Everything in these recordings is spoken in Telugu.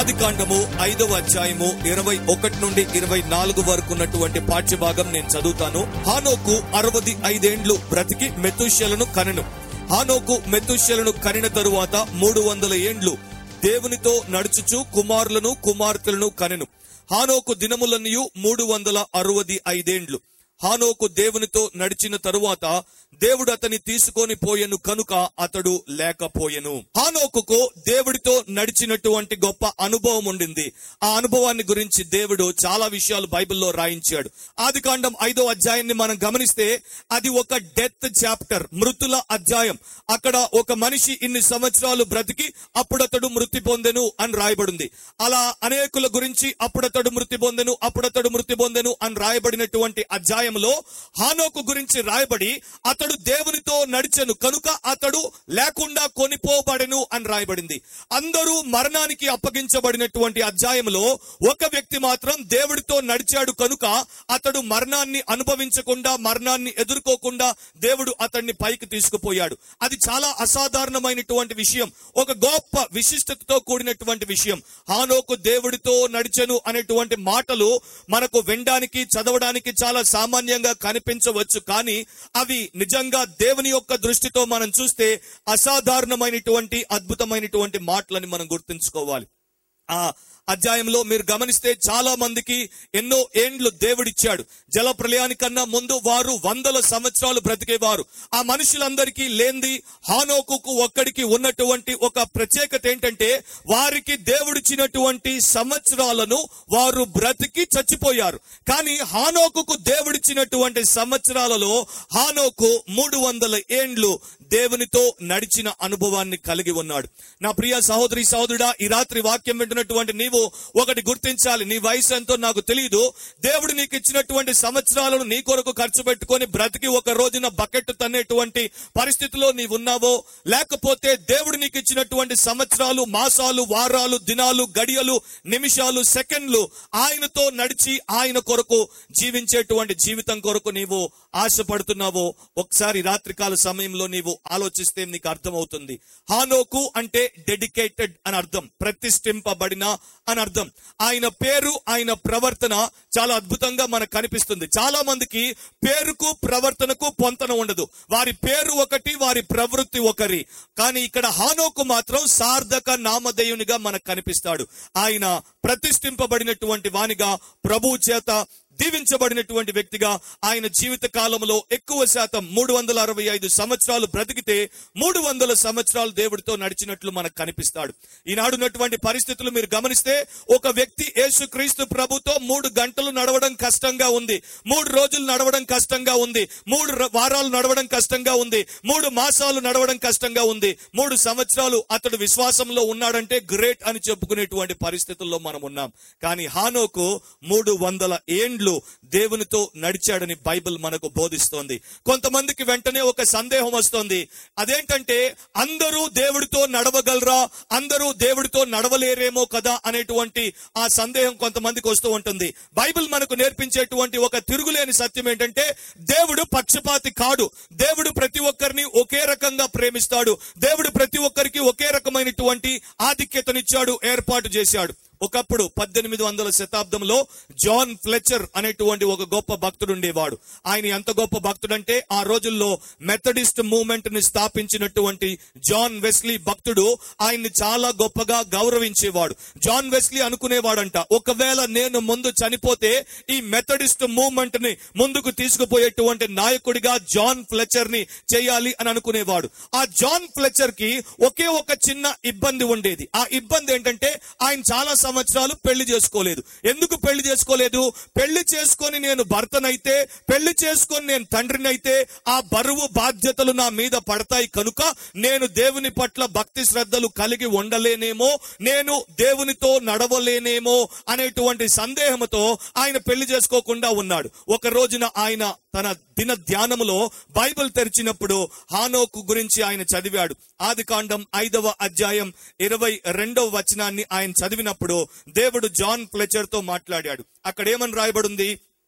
ఆది కాండము ఐదవ అధ్యాయము ఇరవై ఒకటి నుండి ఇరవై నాలుగు వరకు ఉన్నటువంటి పాఠ్యభాగం నేను చదువుతాను హానోకు అరవది ఐదేండ్లు బ్రతికి మెతుష్యలను కనెను హానోకు మెతుష్యలను కనిన తరువాత మూడు వందల ఏండ్లు దేవునితో నడుచుచు కుమారులను కుమార్తెలను కనెను హానోకు దినములన్నయు మూడు వందల అరవది ఐదేండ్లు హానోకు దేవునితో నడిచిన తరువాత దేవుడు అతని తీసుకొని పోయెను కనుక అతడు లేకపోయెను హానోకుకు దేవుడితో నడిచినటువంటి గొప్ప అనుభవం ఉండింది ఆ అనుభవాన్ని గురించి దేవుడు చాలా విషయాలు బైబిల్లో రాయించాడు ఆది కాండం ఐదో అధ్యాయాన్ని మనం గమనిస్తే అది ఒక డెత్ చాప్టర్ మృతుల అధ్యాయం అక్కడ ఒక మనిషి ఇన్ని సంవత్సరాలు బ్రతికి అప్పుడతడు మృతి పొందెను అని రాయబడింది అలా అనేకుల గురించి అప్పుడతడు మృతి పొందెను అప్పుడతడు మృతి పొందెను అని రాయబడినటువంటి అధ్యాయంలో హానోకు గురించి రాయబడి అతడు దేవునితో నడిచెను కనుక అతడు లేకుండా కొనిపోబడెను అని రాయబడింది అందరూ మరణానికి అప్పగించబడినటువంటి అధ్యాయంలో ఒక వ్యక్తి మాత్రం దేవుడితో నడిచాడు కనుక అతడు మరణాన్ని అనుభవించకుండా మరణాన్ని ఎదుర్కోకుండా దేవుడు అతన్ని పైకి తీసుకుపోయాడు అది చాలా అసాధారణమైనటువంటి విషయం ఒక గొప్ప విశిష్టతతో కూడినటువంటి విషయం హానోకు దేవుడితో నడిచెను అనేటువంటి మాటలు మనకు వినడానికి చదవడానికి చాలా సామాన్యంగా కనిపించవచ్చు కానీ అవి నిజంగా దేవుని యొక్క దృష్టితో మనం చూస్తే అసాధారణమైనటువంటి అద్భుతమైనటువంటి మాటలని మనం గుర్తుంచుకోవాలి ఆ అధ్యాయంలో మీరు గమనిస్తే చాలా మందికి ఎన్నో ఏండ్లు దేవుడిచ్చాడు జల ప్రళయానికన్నా ముందు వారు వందల సంవత్సరాలు బ్రతికేవారు ఆ మనుషులందరికీ లేంది హానోకుకు ఒక్కడికి ఉన్నటువంటి ఒక ప్రత్యేకత ఏంటంటే వారికి దేవుడిచ్చినటువంటి సంవత్సరాలను వారు బ్రతికి చచ్చిపోయారు కానీ హానోకుకు దేవుడిచ్చినటువంటి సంవత్సరాలలో హానోకు మూడు వందల ఏండ్లు దేవునితో నడిచిన అనుభవాన్ని కలిగి ఉన్నాడు నా ప్రియ సహోదరి సహోదరుడా ఈ రాత్రి వాక్యం వింటున్నటువంటి నీవు ఒకటి గుర్తించాలి నీ వయసు ఎంతో నాకు తెలియదు దేవుడు నీకు ఇచ్చినటువంటి సంవత్సరాలను నీ కొరకు ఖర్చు పెట్టుకొని బ్రతికి ఒక రోజున బకెట్ తన్నేటువంటి పరిస్థితిలో నీవు ఉన్నావో లేకపోతే దేవుడు నీకు ఇచ్చినటువంటి సంవత్సరాలు మాసాలు వారాలు దినాలు గడియలు నిమిషాలు సెకండ్లు ఆయనతో నడిచి ఆయన కొరకు జీవించేటువంటి జీవితం కొరకు నీవు ఆశపడుతున్నావో ఒకసారి రాత్రికాల సమయంలో నీవు ఆలోచిస్తే నీకు అర్థమవుతుంది హానోకు అంటే డెడికేటెడ్ అని అర్థం ప్రతిష్ఠింపబడిన అని అర్థం ఆయన పేరు ఆయన ప్రవర్తన చాలా అద్భుతంగా మనకు కనిపిస్తుంది చాలా మందికి పేరుకు ప్రవర్తనకు పొంతన ఉండదు వారి పేరు ఒకటి వారి ప్రవృత్తి ఒకరి కానీ ఇక్కడ హానోకు మాత్రం సార్థక నామధేయునిగా మనకు కనిపిస్తాడు ఆయన ప్రతిష్ఠింపబడినటువంటి వానిగా ప్రభువు చేత దీవించబడినటువంటి వ్యక్తిగా ఆయన జీవిత కాలంలో ఎక్కువ శాతం మూడు వందల అరవై ఐదు సంవత్సరాలు బ్రతికితే మూడు వందల సంవత్సరాలు దేవుడితో నడిచినట్లు మనకు కనిపిస్తాడు ఈనాడున్నటువంటి పరిస్థితులు మీరు గమనిస్తే ఒక వ్యక్తి యేసు క్రీస్తు ప్రభుతో మూడు గంటలు నడవడం కష్టంగా ఉంది మూడు రోజులు నడవడం కష్టంగా ఉంది మూడు ర- వారాలు నడవడం కష్టంగా ఉంది మూడు మాసాలు నడవడం కష్టంగా ఉంది మూడు సంవత్సరాలు అతడు విశ్వాసంలో ఉన్నాడంటే గ్రేట్ అని చెప్పుకునేటువంటి పరిస్థితుల్లో మనం ఉన్నాం కానీ హానోకు మూడు వందల ఏండ్లు దేవునితో నడిచాడని బైబిల్ మనకు బోధిస్తోంది కొంతమందికి వెంటనే ఒక సందేహం వస్తోంది అదేంటంటే అందరూ దేవుడితో నడవగలరా అందరూ దేవుడితో నడవలేరేమో కదా అనేటువంటి ఆ సందేహం కొంతమందికి వస్తూ ఉంటుంది బైబిల్ మనకు నేర్పించేటువంటి ఒక తిరుగులేని సత్యం ఏంటంటే దేవుడు పక్షపాతి కాడు దేవుడు ప్రతి ఒక్కరిని ఒకే రకంగా ప్రేమిస్తాడు దేవుడు ప్రతి ఒక్కరికి ఒకే రకమైనటువంటి ఆధిక్యతనిచ్చాడు ఏర్పాటు చేశాడు ఒకప్పుడు పద్దెనిమిది వందల శతాబ్దంలో జాన్ ఫ్లెచర్ అనేటువంటి ఒక గొప్ప భక్తుడు ఉండేవాడు ఆయన ఎంత గొప్ప భక్తుడంటే ఆ రోజుల్లో మెథడిస్ట్ మూవ్మెంట్ ని స్థాపించినటువంటి జాన్ వెస్లీ భక్తుడు ఆయన్ని చాలా గొప్పగా గౌరవించేవాడు జాన్ వెస్లీ అనుకునేవాడంట ఒకవేళ నేను ముందు చనిపోతే ఈ మెథడిస్ట్ మూవ్మెంట్ ని ముందుకు తీసుకుపోయేటువంటి నాయకుడిగా జాన్ ఫ్లెచర్ ని చేయాలి అని అనుకునేవాడు ఆ జాన్ ఫ్లెచర్ కి ఒకే ఒక చిన్న ఇబ్బంది ఉండేది ఆ ఇబ్బంది ఏంటంటే ఆయన చాలా సంవత్సరాలు పెళ్లి చేసుకోలేదు ఎందుకు పెళ్లి చేసుకోలేదు పెళ్లి చేసుకొని నేను భర్తనైతే పెళ్లి చేసుకొని నేను తండ్రినైతే ఆ బరువు బాధ్యతలు నా మీద పడతాయి కనుక నేను దేవుని పట్ల భక్తి శ్రద్ధలు కలిగి ఉండలేనేమో నేను దేవునితో నడవలేనేమో అనేటువంటి సందేహంతో ఆయన పెళ్లి చేసుకోకుండా ఉన్నాడు ఒక రోజున ఆయన తన దిన ధ్యానములో బైబిల్ తెరిచినప్పుడు హానోకు గురించి ఆయన చదివాడు ఆది కాండం ఐదవ అధ్యాయం ఇరవై రెండవ వచనాన్ని ఆయన చదివినప్పుడు దేవుడు జాన్ ప్లెచర్ తో మాట్లాడాడు అక్కడ ఏమని రాయబడింది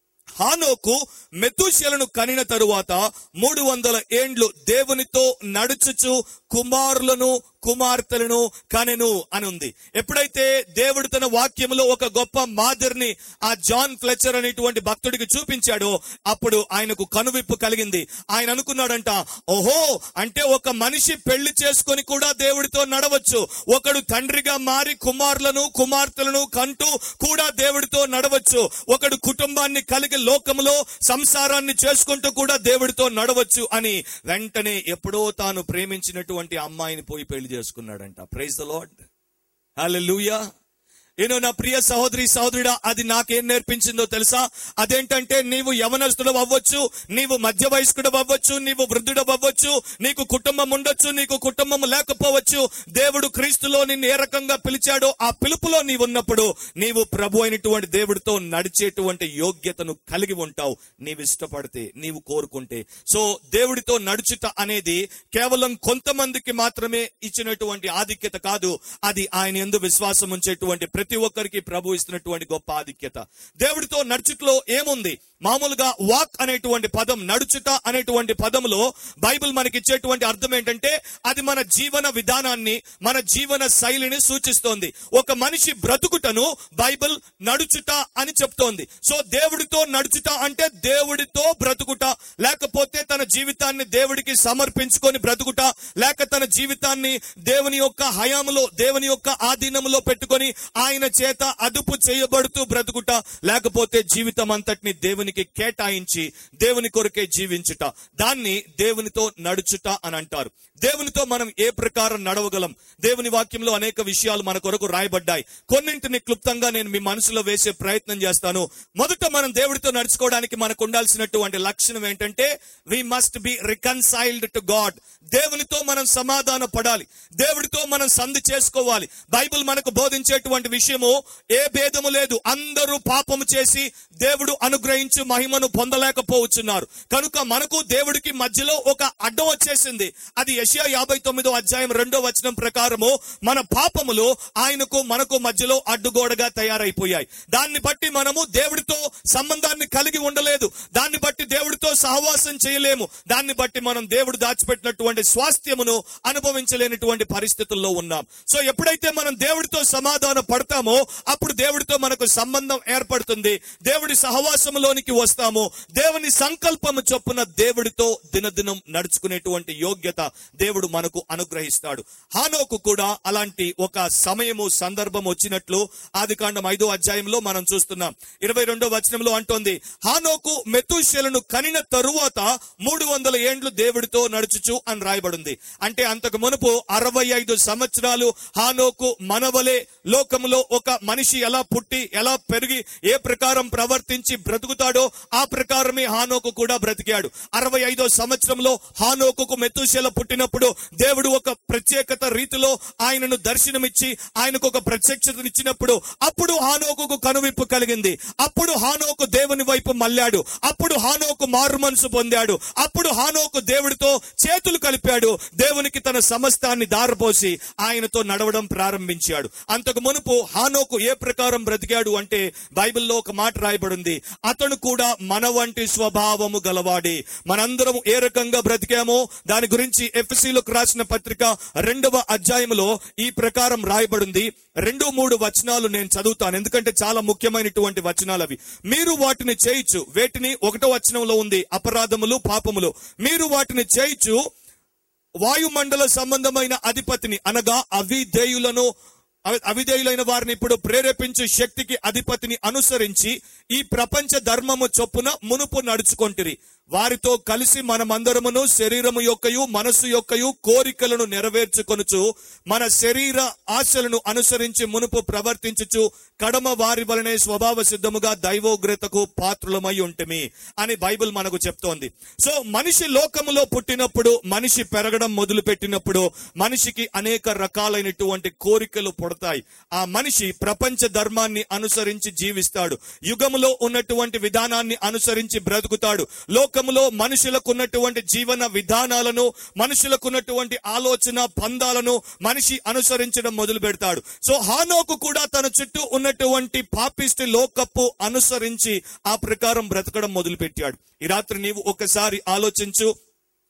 హానోకు మెతుశలను కనిన తరువాత మూడు వందల ఏండ్లు దేవునితో నడుచుచు కుమారులను కుమార్తెలను కనెను అని ఉంది ఎప్పుడైతే దేవుడు తన వాక్యములో ఒక గొప్ప మాదిరిని ఆ జాన్ ఫ్లెచర్ అనేటువంటి భక్తుడికి చూపించాడో అప్పుడు ఆయనకు కనువిప్పు కలిగింది ఆయన అనుకున్నాడంట ఓహో అంటే ఒక మనిషి పెళ్లి చేసుకొని కూడా దేవుడితో నడవచ్చు ఒకడు తండ్రిగా మారి కుమారులను కుమార్తెలను కంటూ కూడా దేవుడితో నడవచ్చు ఒకడు కుటుంబాన్ని కలిగి లోకములో సంసారాన్ని చేసుకుంటూ కూడా దేవుడితో నడవచ్చు అని వెంటనే ఎప్పుడో తాను ప్రేమించినటువంటి అమ్మాయిని పోయి పెళ్లి చేసుకున్నాడంట ప్రైజ్ ద లార్డ్ హల్లెలూయా నేను నా ప్రియ సహోదరి సహోదరుడా అది నాకేం నేర్పించిందో తెలుసా అదేంటంటే నీవు యవనస్తుడు అవ్వచ్చు నీవు మధ్య వయస్కుడు అవ్వచ్చు నీవు వృద్ధుడు అవ్వచ్చు నీకు కుటుంబం ఉండొచ్చు నీకు కుటుంబం లేకపోవచ్చు దేవుడు క్రీస్తులో నిన్ను ఏ రకంగా పిలిచాడో ఆ పిలుపులో నీవు ఉన్నప్పుడు నీవు ప్రభు అయినటువంటి దేవుడితో నడిచేటువంటి యోగ్యతను కలిగి ఉంటావు నీవు ఇష్టపడితే నీవు కోరుకుంటే సో దేవుడితో నడుచుట అనేది కేవలం కొంతమందికి మాత్రమే ఇచ్చినటువంటి ఆధిక్యత కాదు అది ఆయన ఎందు విశ్వాసం ఉంచేటువంటి ప్రతి ఒక్కరికి ప్రభు ఇస్తున్నటువంటి గొప్ప ఆధిక్యత దేవుడితో నడుచుట్లో ఏముంది మామూలుగా వాక్ అనేటువంటి పదం నడుచుట అనేటువంటి పదములో బైబిల్ మనకి ఇచ్చేటువంటి అర్థం ఏంటంటే అది మన జీవన విధానాన్ని మన జీవన శైలిని సూచిస్తోంది ఒక మనిషి బ్రతుకుటను బైబిల్ నడుచుట అని చెప్తోంది సో దేవుడితో నడుచుట అంటే దేవుడితో బ్రతుకుట లేకపోతే తన జీవితాన్ని దేవుడికి సమర్పించుకొని బ్రతుకుట లేక తన జీవితాన్ని దేవుని యొక్క హయాములో దేవుని యొక్క ఆధీనములో పెట్టుకొని ఆయన చేత అదుపు చేయబడుతూ బ్రతుకుట లేకపోతే జీవితం అంతటిని దేవునికి కేటాయించి దేవుని కొరకే జీవించుట దాన్ని దేవునితో నడుచుట అని అంటారు దేవునితో మనం ఏ ప్రకారం నడవగలం దేవుని వాక్యంలో అనేక విషయాలు మన కొరకు రాయబడ్డాయి కొన్నింటిని క్లుప్తంగా నేను మీ మనసులో వేసే ప్రయత్నం చేస్తాను మొదట మనం దేవుడితో నడుచుకోవడానికి మనకు ఉండాల్సినటువంటి లక్షణం ఏంటంటే we must be reconciled to God దేవునితో మనం సమాధాన పడాలి దేవుడితో మనం సంధి చేసుకోవాలి బైబిల్ మనకు బోధించేటువంటి విషయము ఏ భేదము లేదు అందరూ పాపము చేసి దేవుడు అనుగ్రహించి మహిమను పొందలేకపోవచ్చున్నారు కనుక మనకు దేవుడికి మధ్యలో ఒక అడ్డం వచ్చేసింది అది యెషయా యాభై తొమ్మిదో అధ్యాయం రెండో వచనం ప్రకారము మన పాపములు ఆయనకు మనకు మధ్యలో అడ్డుగోడగా తయారైపోయాయి దాన్ని బట్టి మనము దేవుడితో సంబంధాన్ని కలిగి ఉండలేదు దాన్ని బట్టి దేవుడితో సహవాసం చేయలేము దాన్ని బట్టి మనం దేవుడు దాచిపెట్టినటువంటి స్వాస్థ్యమును అనుభవించలేనటువంటి పరిస్థితుల్లో ఉన్నాం సో ఎప్పుడైతే మనం దేవుడితో సమాధాన పడతామో అప్పుడు దేవుడితో మనకు సంబంధం ఏర్పడుతుంది దేవుడి సహవాసములోనికి వస్తాము దేవుని సంకల్పము చొప్పున దేవుడితో దినదినం నడుచుకునేటువంటి యోగ్యత దేవుడు మనకు అనుగ్రహిస్తాడు హానోకు కూడా అలాంటి ఒక సమయము సందర్భం వచ్చినట్లు ఆది కాండం ఐదో అధ్యాయంలో మనం చూస్తున్నాం ఇరవై రెండో వచనంలో అంటోంది హానోకు మెతుషెలను కనిన తరువాత మూడు వందల ఏండ్లు దేవుడితో నడుచుచు అని రాయబడింది అంటే అంతకు మునుపు అరవై ఐదు సంవత్సరాలు హానోకు మనవలే లోకములో ఒక మనిషి ఎలా పుట్టి ఎలా పెరిగి ఏ ప్రకారం ప్రవర్తించి బ్రతుకుతాడో ఆ ప్రకారమే హానోకు కూడా బ్రతికాడు అరవై ఐదో సంవత్సరంలో హానోకు మెతుశెల పుట్టినప్పుడు దేవుడు ఒక ప్రత్యేకత రీతిలో ఆయనను దర్శనమిచ్చి ఆయనకు ఒక ప్రత్యక్షతనిచ్చినప్పుడు అప్పుడు హానోకు కనువిప్పు కలిగింది అప్పుడు హానోకు దేవుని వైపు మళ్ళాడు అప్పుడు హానోకు మారు మనసు పొందాడు అప్పుడు హానోకు దేవుడితో చేతులు కలిపాడు దేవునికి తన సమస్తాన్ని దారపోసి ఆయనతో నడవడం ప్రారంభించాడు అంతకు మునుపు హానోకు ఏ ప్రకారం బ్రతికాడు అంటే బైబిల్లో ఒక మాట రాయబడింది అతను కూడా మన వంటి స్వభావము గలవాడే మనందరం ఏ రకంగా బ్రతికామో దాని గురించి ఎఫ్సిలోకి రాసిన పత్రిక రెండవ అధ్యాయంలో ఈ ప్రకారం రాయబడింది రెండు మూడు వచనాలు నేను చదువుతాను ఎందుకంటే చాలా ముఖ్యమైనటువంటి వచనాలు అవి మీరు వాటిని చేయొచ్చు వేటిని ఒకటో వచనంలో ఉంది అపరాధములు పాపములు మీరు వాటిని చేయొచ్చు వాయుమండల సంబంధమైన అధిపతిని అనగా అవిధేయులను అవి- అవిధేయులైన వారిని ఇప్పుడు ప్రేరేపించే శక్తికి అధిపతిని అనుసరించి ఈ ప్రపంచ ధర్మము చొప్పున మునుపు నడుచుకొంటిరి వారితో కలిసి మనమందరమును శరీరము యొక్కయు మనస్సు యొక్కయు కోరికలను నెరవేర్చుకొనుచు మన శరీర ఆశలను అనుసరించి మునుపు ప్రవర్తించుచు కడమ వారి వలనే స్వభావ సిద్ధముగా దైవోగ్రతకు పాత్రులమై ఉంటిమి అని బైబిల్ మనకు చెప్తోంది సో మనిషి లోకములో పుట్టినప్పుడు మనిషి పెరగడం మొదలు పెట్టినప్పుడు మనిషికి అనేక రకాలైనటువంటి కోరికలు పుడతాయి ఆ మనిషి ప్రపంచ ధర్మాన్ని అనుసరించి జీవిస్తాడు యుగములో ఉన్నటువంటి విధానాన్ని అనుసరించి బ్రతుకుతాడు లోకములో మనుషులకు ఉన్నటువంటి జీవన విధానాలను మనుషులకు ఉన్నటువంటి ఆలోచన పందాలను మనిషి అనుసరించడం మొదలు పెడతాడు సో హానోకు కూడా తన చుట్టూ ఉన్నటువంటి పాపిష్టి లోకప్పు అనుసరించి ఆ ప్రకారం బ్రతకడం మొదలు పెట్టాడు ఈ రాత్రి నీవు ఒకసారి ఆలోచించు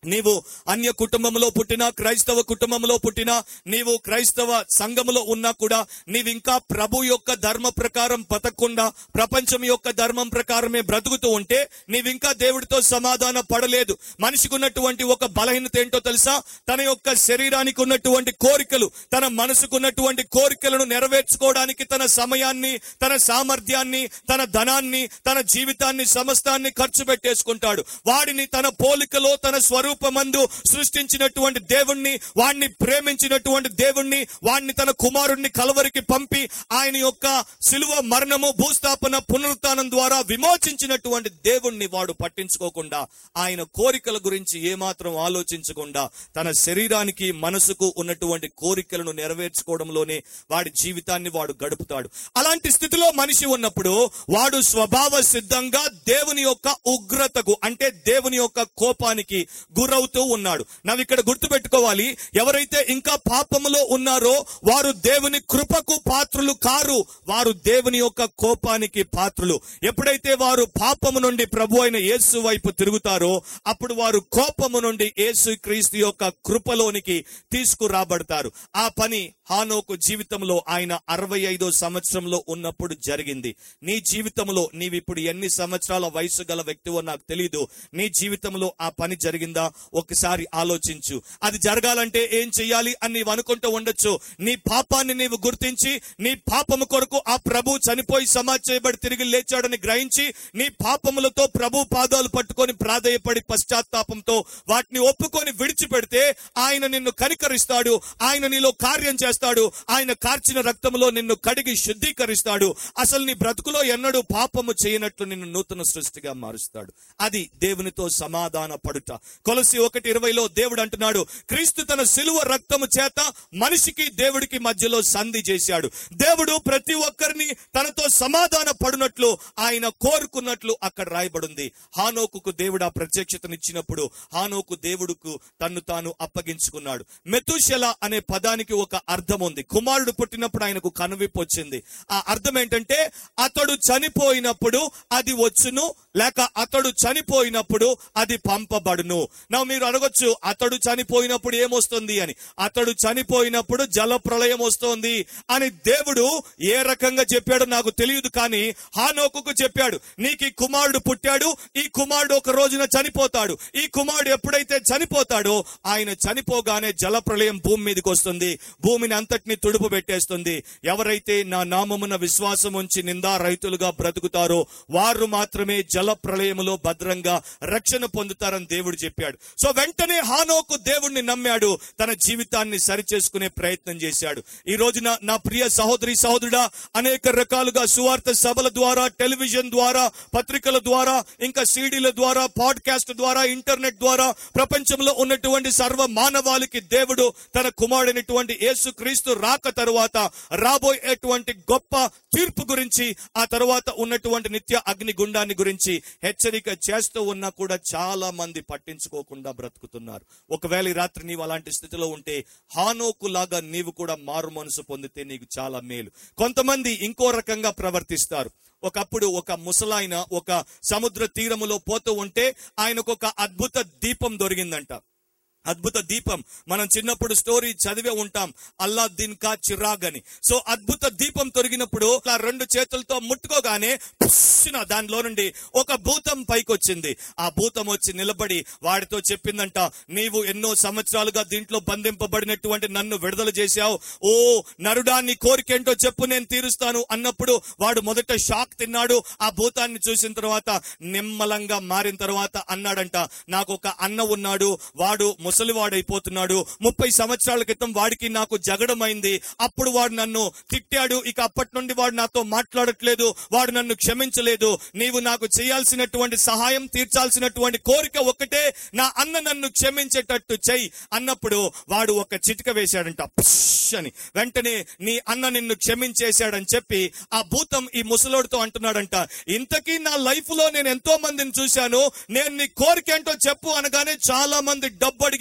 నీవు అన్య కుటుంబంలో పుట్టినా క్రైస్తవ కుటుంబంలో పుట్టినా నీవు క్రైస్తవ సంఘములో ఉన్నా కూడా నీవు ఇంకా ప్రభు యొక్క ధర్మ ప్రకారం బతకకుండా ప్రపంచం యొక్క ధర్మం ప్రకారమే బ్రతుకుతూ ఉంటే నీవింకా దేవుడితో సమాధాన పడలేదు మనిషికి ఉన్నటువంటి ఒక బలహీనత ఏంటో తెలుసా తన యొక్క శరీరానికి ఉన్నటువంటి కోరికలు తన మనసుకు ఉన్నటువంటి కోరికలను నెరవేర్చుకోవడానికి తన సమయాన్ని తన సామర్థ్యాన్ని తన ధనాన్ని తన జీవితాన్ని సమస్తాన్ని ఖర్చు పెట్టేసుకుంటాడు వాడిని తన పోలికలో తన స్వరూపమందు సృష్టించినటువంటి దేవుణ్ణి వాణ్ణి ప్రేమించినటువంటి దేవుణ్ణి వాణ్ణి తన కుమారుణ్ణి కలవరికి పంపి ఆయన యొక్క శిలువ మరణము భూస్థాపన పునరుత్థానం ద్వారా విమోచించినటువంటి దేవుణ్ణి వాడు పట్టించుకోకుండా ఆయన కోరికల గురించి ఏమాత్రం ఆలోచించకుండా తన శరీరానికి మనసుకు ఉన్నటువంటి కోరికలను నెరవేర్చుకోవడంలోనే వాడి జీవితాన్ని వాడు గడుపుతాడు అలాంటి స్థితిలో మనిషి ఉన్నప్పుడు వాడు స్వభావ సిద్ధంగా దేవుని యొక్క ఉగ్రతకు అంటే దేవుని యొక్క కోపానికి గురవుతూ ఉన్నాడు నవ్వు ఇక్కడ గుర్తుపెట్టుకోవాలి ఎవరైతే ఇంకా పాపములో ఉన్నారో వారు దేవుని కృపకు పాత్రులు కారు వారు దేవుని యొక్క కోపానికి పాత్రులు ఎప్పుడైతే వారు పాపము నుండి ప్రభు అయిన యేసు వైపు తిరుగుతారో అప్పుడు వారు కోపము నుండి యేసు క్రీస్తు యొక్క కృపలోనికి తీసుకురాబడతారు ఆ పని హానోకు జీవితంలో ఆయన అరవై ఐదో సంవత్సరంలో ఉన్నప్పుడు జరిగింది నీ జీవితంలో నీవిప్పుడు ఎన్ని సంవత్సరాల వయసు గల వ్యక్తివో నాకు తెలియదు నీ జీవితంలో ఆ పని జరిగిందా ఒకసారి ఆలోచించు అది జరగాలంటే ఏం చెయ్యాలి అని నీవు అనుకుంటూ ఉండొచ్చు నీ పాపాన్ని నీవు గుర్తించి నీ పాపము కొరకు ఆ ప్రభు చనిపోయి సమాజ్ చేయబడి తిరిగి లేచాడని గ్రహించి నీ పాపములతో ప్రభు పాదాలు పట్టుకొని ప్రాధేయపడి పశ్చాత్తాపంతో వాటిని ఒప్పుకొని విడిచిపెడితే ఆయన నిన్ను కనికరిస్తాడు ఆయన నీలో కార్యం చేస్తాడు ఆయన కార్చిన రక్తములో నిన్ను కడిగి శుద్ధీకరిస్తాడు అసలు నీ బ్రతుకులో ఎన్నడూ పాపము చేయనట్లు నిన్ను నూతన సృష్టిగా మారుస్తాడు అది దేవునితో సమాధాన పడుట కొలసి ఒకటి ఇరవైలో దేవుడు అంటున్నాడు క్రీస్తు తన సిలువ రక్తము చేత మనిషికి దేవుడికి మధ్యలో సంధి చేశాడు దేవుడు ప్రతి ఒక్కరిని తనతో సమాధాన పడినట్లు ఆయన కోరుకున్నట్లు అక్కడ రాయబడింది హానోకుకు దేవుడు ఆ ప్రత్యక్షతనిచ్చినప్పుడు హానోకు దేవుడుకు తన్ను తాను అప్పగించుకున్నాడు మెతుశల అనే పదానికి ఒక అర్థం ఉంది కుమారుడు పుట్టినప్పుడు ఆయనకు కనువిప్పు వచ్చింది ఆ అర్థం ఏంటంటే అతడు చనిపోయినప్పుడు అది వచ్చును లేక అతడు చనిపోయినప్పుడు అది పంపబడును నా మీరు అడగొచ్చు అతడు చనిపోయినప్పుడు ఏమొస్తుంది అని అతడు చనిపోయినప్పుడు జల ప్రళయం వస్తోంది అని దేవుడు ఏ రకంగా చెప్పాడో నాకు తెలియదు కానీ హానోకుకు చెప్పాడు నీకు ఈ కుమారుడు పుట్టాడు ఈ కుమారుడు ఒక రోజున చనిపోతాడు ఈ కుమారుడు ఎప్పుడైతే చనిపోతాడో ఆయన చనిపోగానే జల ప్రళయం భూమి మీదకి వస్తుంది భూమిని అంతటిని తుడుపు పెట్టేస్తుంది ఎవరైతే నా నామమున విశ్వాసం ఉంచి నిందా రైతులుగా బ్రతుకుతారో వారు మాత్రమే జల ప్రళయములో భద్రంగా రక్షణ పొందుతారని దేవుడు చెప్పాడు సో వెంటనే హానోకు దేవుణ్ణి నమ్మాడు తన జీవితాన్ని సరిచేసుకునే ప్రయత్నం చేశాడు ఈ రోజున నా ప్రియ సహోదరి సహోదరుడా అనేక రకాలుగా సువార్త సభల ద్వారా టెలివిజన్ ద్వారా పత్రికల ద్వారా ఇంకా సీడీల ద్వారా పాడ్కాస్ట్ ద్వారా ఇంటర్నెట్ ద్వారా ప్రపంచంలో ఉన్నటువంటి సర్వ మానవాళికి దేవుడు తన కుమారుడైనటువంటి యేసు క్రీస్తు రాక తరువాత రాబోయేటువంటి గొప్ప తీర్పు గురించి ఆ తరువాత ఉన్నటువంటి నిత్య అగ్ని గుండాన్ని గురించి హెచ్చరిక చేస్తూ ఉన్నా కూడా చాలా మంది పట్టించుకోకుండా బ్రతుకుతున్నారు ఒకవేళ ఈ రాత్రి నీవు అలాంటి స్థితిలో ఉంటే హానోకు లాగా నీవు కూడా మారు మనసు పొందితే నీకు చాలా మేలు కొంతమంది ఇంకో రకంగా ప్రవర్తిస్తారు ఒకప్పుడు ఒక ముసలాయన ఒక సముద్ర తీరములో పోతూ ఉంటే ఆయనకు ఒక అద్భుత దీపం దొరికిందంట అద్భుత దీపం మనం చిన్నప్పుడు స్టోరీ చదివే ఉంటాం అల్లాద్దీన్ కా చిరాగ్ అని సో అద్భుత దీపం తొరిగినప్పుడు ఆ రెండు చేతులతో ముట్టుకోగానే పుష్న దానిలో నుండి ఒక భూతం పైకి వచ్చింది ఆ భూతం వచ్చి నిలబడి వాడితో చెప్పిందంట నీవు ఎన్నో సంవత్సరాలుగా దీంట్లో బంధింపబడినటువంటి నన్ను విడుదల చేశావు ఓ నరుడా నీ కోరికేంటో చెప్పు నేను తీరుస్తాను అన్నప్పుడు వాడు మొదట షాక్ తిన్నాడు ఆ భూతాన్ని చూసిన తర్వాత నిమ్మలంగా మారిన తర్వాత అన్నాడంట నాకు ఒక అన్న ఉన్నాడు వాడు ముసలివాడైపోతున్నాడు ముప్పై సంవత్సరాల క్రితం వాడికి నాకు జగడమైంది అప్పుడు వాడు నన్ను తిట్టాడు ఇక అప్పటి నుండి వాడు నాతో మాట్లాడట్లేదు వాడు నన్ను క్షమించలేదు నీవు నాకు చేయాల్సినటువంటి సహాయం తీర్చాల్సినటువంటి కోరిక ఒకటే నా అన్న నన్ను క్షమించేటట్టు చెయ్యి అన్నప్పుడు వాడు ఒక చిటిక వేశాడంట పుష్ అని వెంటనే నీ అన్న నిన్ను క్షమించేశాడని చెప్పి ఆ భూతం ఈ ముసలోడితో అంటున్నాడంట ఇంతకీ నా లైఫ్ లో నేను ఎంతో మందిని చూశాను నేను నీ కోరిక ఏంటో చెప్పు అనగానే చాలా మంది డబ్బు అడిగి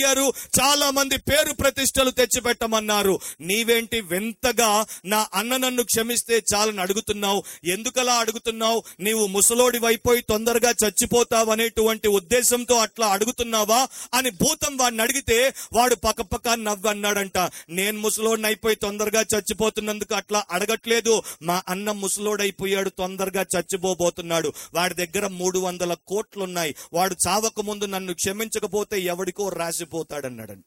అడిగారు చాలా మంది పేరు ప్రతిష్టలు తెచ్చిపెట్టమన్నారు నీవేంటి వింతగా నా అన్న నన్ను క్షమిస్తే చాలని అడుగుతున్నావు ఎందుకలా అడుగుతున్నావు నీవు ముసలోడి వైపోయి తొందరగా చచ్చిపోతావు అనేటువంటి ఉద్దేశంతో అట్లా అడుగుతున్నావా అని భూతం వాడిని అడిగితే వాడు పక్కపక్క నవ్వు అన్నాడంట నేను ముసలోడిని అయిపోయి తొందరగా చచ్చిపోతున్నందుకు అట్లా అడగట్లేదు మా అన్న ముసలోడైపోయాడు తొందరగా చచ్చిపోబోతున్నాడు వాడి దగ్గర మూడు వందల కోట్లున్నాయి వాడు చావక ముందు నన్ను క్షమించకపోతే ఎవడికో రాసిపోతాడన్నాడంట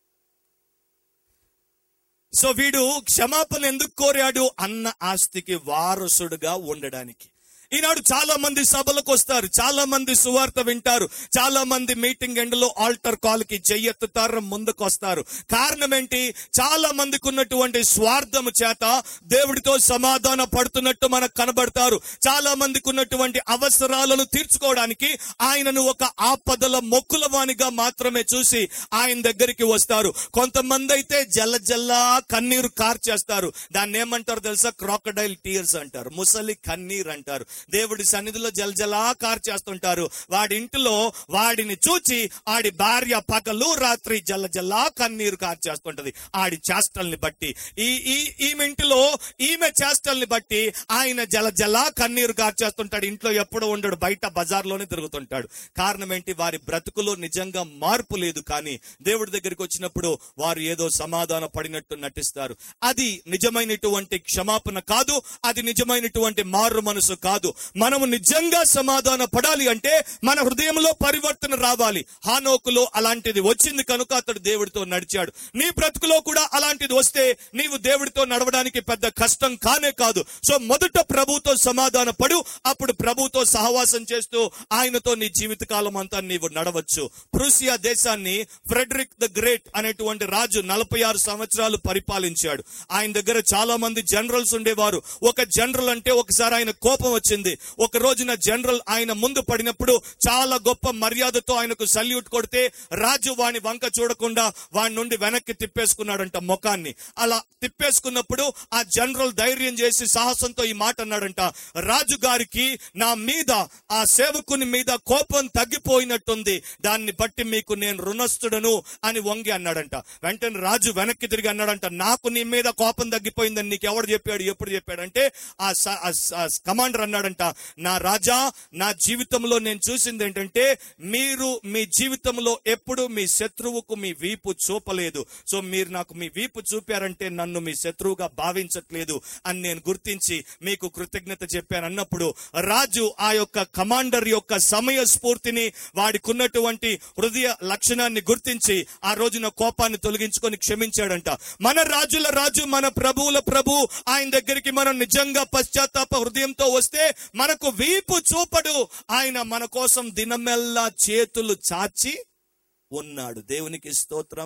సో వీడు క్షమాపణ ఎందుకు కోరాడు అన్న ఆస్తికి వారసుడుగా ఉండడానికి ఈనాడు చాలా మంది సభలకు వస్తారు చాలా మంది సువార్త వింటారు చాలా మంది మీటింగ్ ఎండ్ లో ఆల్టర్ కాల్ కి చెయ్యెత్తుతారు ముందుకు వస్తారు కారణం ఏంటి చాలా మందికి ఉన్నటువంటి స్వార్థము చేత దేవుడితో సమాధాన పడుతున్నట్టు మనకు కనబడతారు చాలా మందికి ఉన్నటువంటి అవసరాలను తీర్చుకోవడానికి ఆయనను ఒక ఆపదల మొక్కుల వానిగా మాత్రమే చూసి ఆయన దగ్గరికి వస్తారు కొంతమంది అయితే జల్ల జల్లా కన్నీరు కార్చేస్తారు దాన్ని ఏమంటారు తెలుసా క్రాకడైల్ టీయర్స్ అంటారు ముసలి కన్నీర్ అంటారు దేవుడి సన్నిధిలో జలజలా కార్చేస్తుంటారు వాడి ఇంటిలో వాడిని చూచి ఆడి భార్య పగలు రాత్రి జల్ల జల్లా కన్నీరు కార్చేస్తుంటది ఆడి చేష్టల్ని బట్టి ఈ ఈ ఈమె ఇంటిలో ఈమె చేష్టల్ని బట్టి ఆయన జల జలా కన్నీరు కార్చేస్తుంటాడు ఇంట్లో ఎప్పుడు ఉండడు బయట బజార్లోనే తిరుగుతుంటాడు కారణం ఏంటి వారి బ్రతుకులో నిజంగా మార్పు లేదు కానీ దేవుడి దగ్గరికి వచ్చినప్పుడు వారు ఏదో సమాధాన పడినట్టు నటిస్తారు అది నిజమైనటువంటి క్షమాపణ కాదు అది నిజమైనటువంటి మారు మనసు కాదు మనము నిజంగా సమాధాన పడాలి అంటే మన హృదయంలో పరివర్తన రావాలి హానోకులో అలాంటిది వచ్చింది కనుక అతడు దేవుడితో నడిచాడు నీ బ్రతుకులో కూడా అలాంటిది వస్తే నీవు దేవుడితో నడవడానికి పెద్ద కష్టం కానే కాదు సో మొదట ప్రభుతో సమాధాన పడు అప్పుడు ప్రభుతో సహవాసం చేస్తూ ఆయనతో నీ జీవితకాలం అంతా నీవు నడవచ్చు ప్రూసియా దేశాన్ని ఫ్రెడరిక్ ద గ్రేట్ అనేటువంటి రాజు నలభై ఆరు సంవత్సరాలు పరిపాలించాడు ఆయన దగ్గర చాలా మంది జనరల్స్ ఉండేవారు ఒక జనరల్ అంటే ఒకసారి ఆయన కోపం వచ్చింది ఒక రోజున జనరల్ ఆయన ముందు పడినప్పుడు చాలా గొప్ప మర్యాదతో ఆయనకు సల్యూట్ కొడితే రాజు వాని వంక చూడకుండా వాడి నుండి వెనక్కి తిప్పేసుకున్నాడంట ముఖాన్ని అలా తిప్పేసుకున్నప్పుడు ఆ జనరల్ ధైర్యం చేసి సాహసంతో ఈ మాట అన్నాడంట రాజు గారికి నా మీద ఆ సేవకుని మీద కోపం తగ్గిపోయినట్టుంది దాన్ని బట్టి మీకు నేను రుణస్థుడను అని వంగి అన్నాడంట వెంటనే రాజు వెనక్కి తిరిగి అన్నాడంట నాకు నీ మీద కోపం తగ్గిపోయిందని నీకు ఎవడు చెప్పాడు ఎప్పుడు చెప్పాడంటే ఆ స- ఆ స- ఆ కమాండర్ అన్నాడంట నా రాజా నా జీవితంలో నేను చూసింది ఏంటంటే మీరు మీ జీవితంలో ఎప్పుడు మీ శత్రువుకు మీ వీపు చూపలేదు సో మీరు నాకు మీ వీపు చూపారంటే నన్ను మీ శత్రువుగా భావించట్లేదు అని నేను గుర్తించి మీకు కృతజ్ఞత చెప్పాను అన్నప్పుడు రాజు ఆ యొక్క కమాండర్ యొక్క సమయ స్ఫూర్తిని వాడికి ఉన్నటువంటి హృదయ లక్షణాన్ని గుర్తించి ఆ రోజున కోపాన్ని తొలగించుకొని క్షమించాడంట మన రాజుల రాజు మన ప్రభువుల ప్రభు ఆయన దగ్గరికి మనం నిజంగా పశ్చాత్తాప హృదయంతో వస్తే మనకు వీపు చూపడు ఆయన మన కోసం దినమెల్లా చేతులు చాచి ఉన్నాడు దేవునికి స్తోత్రం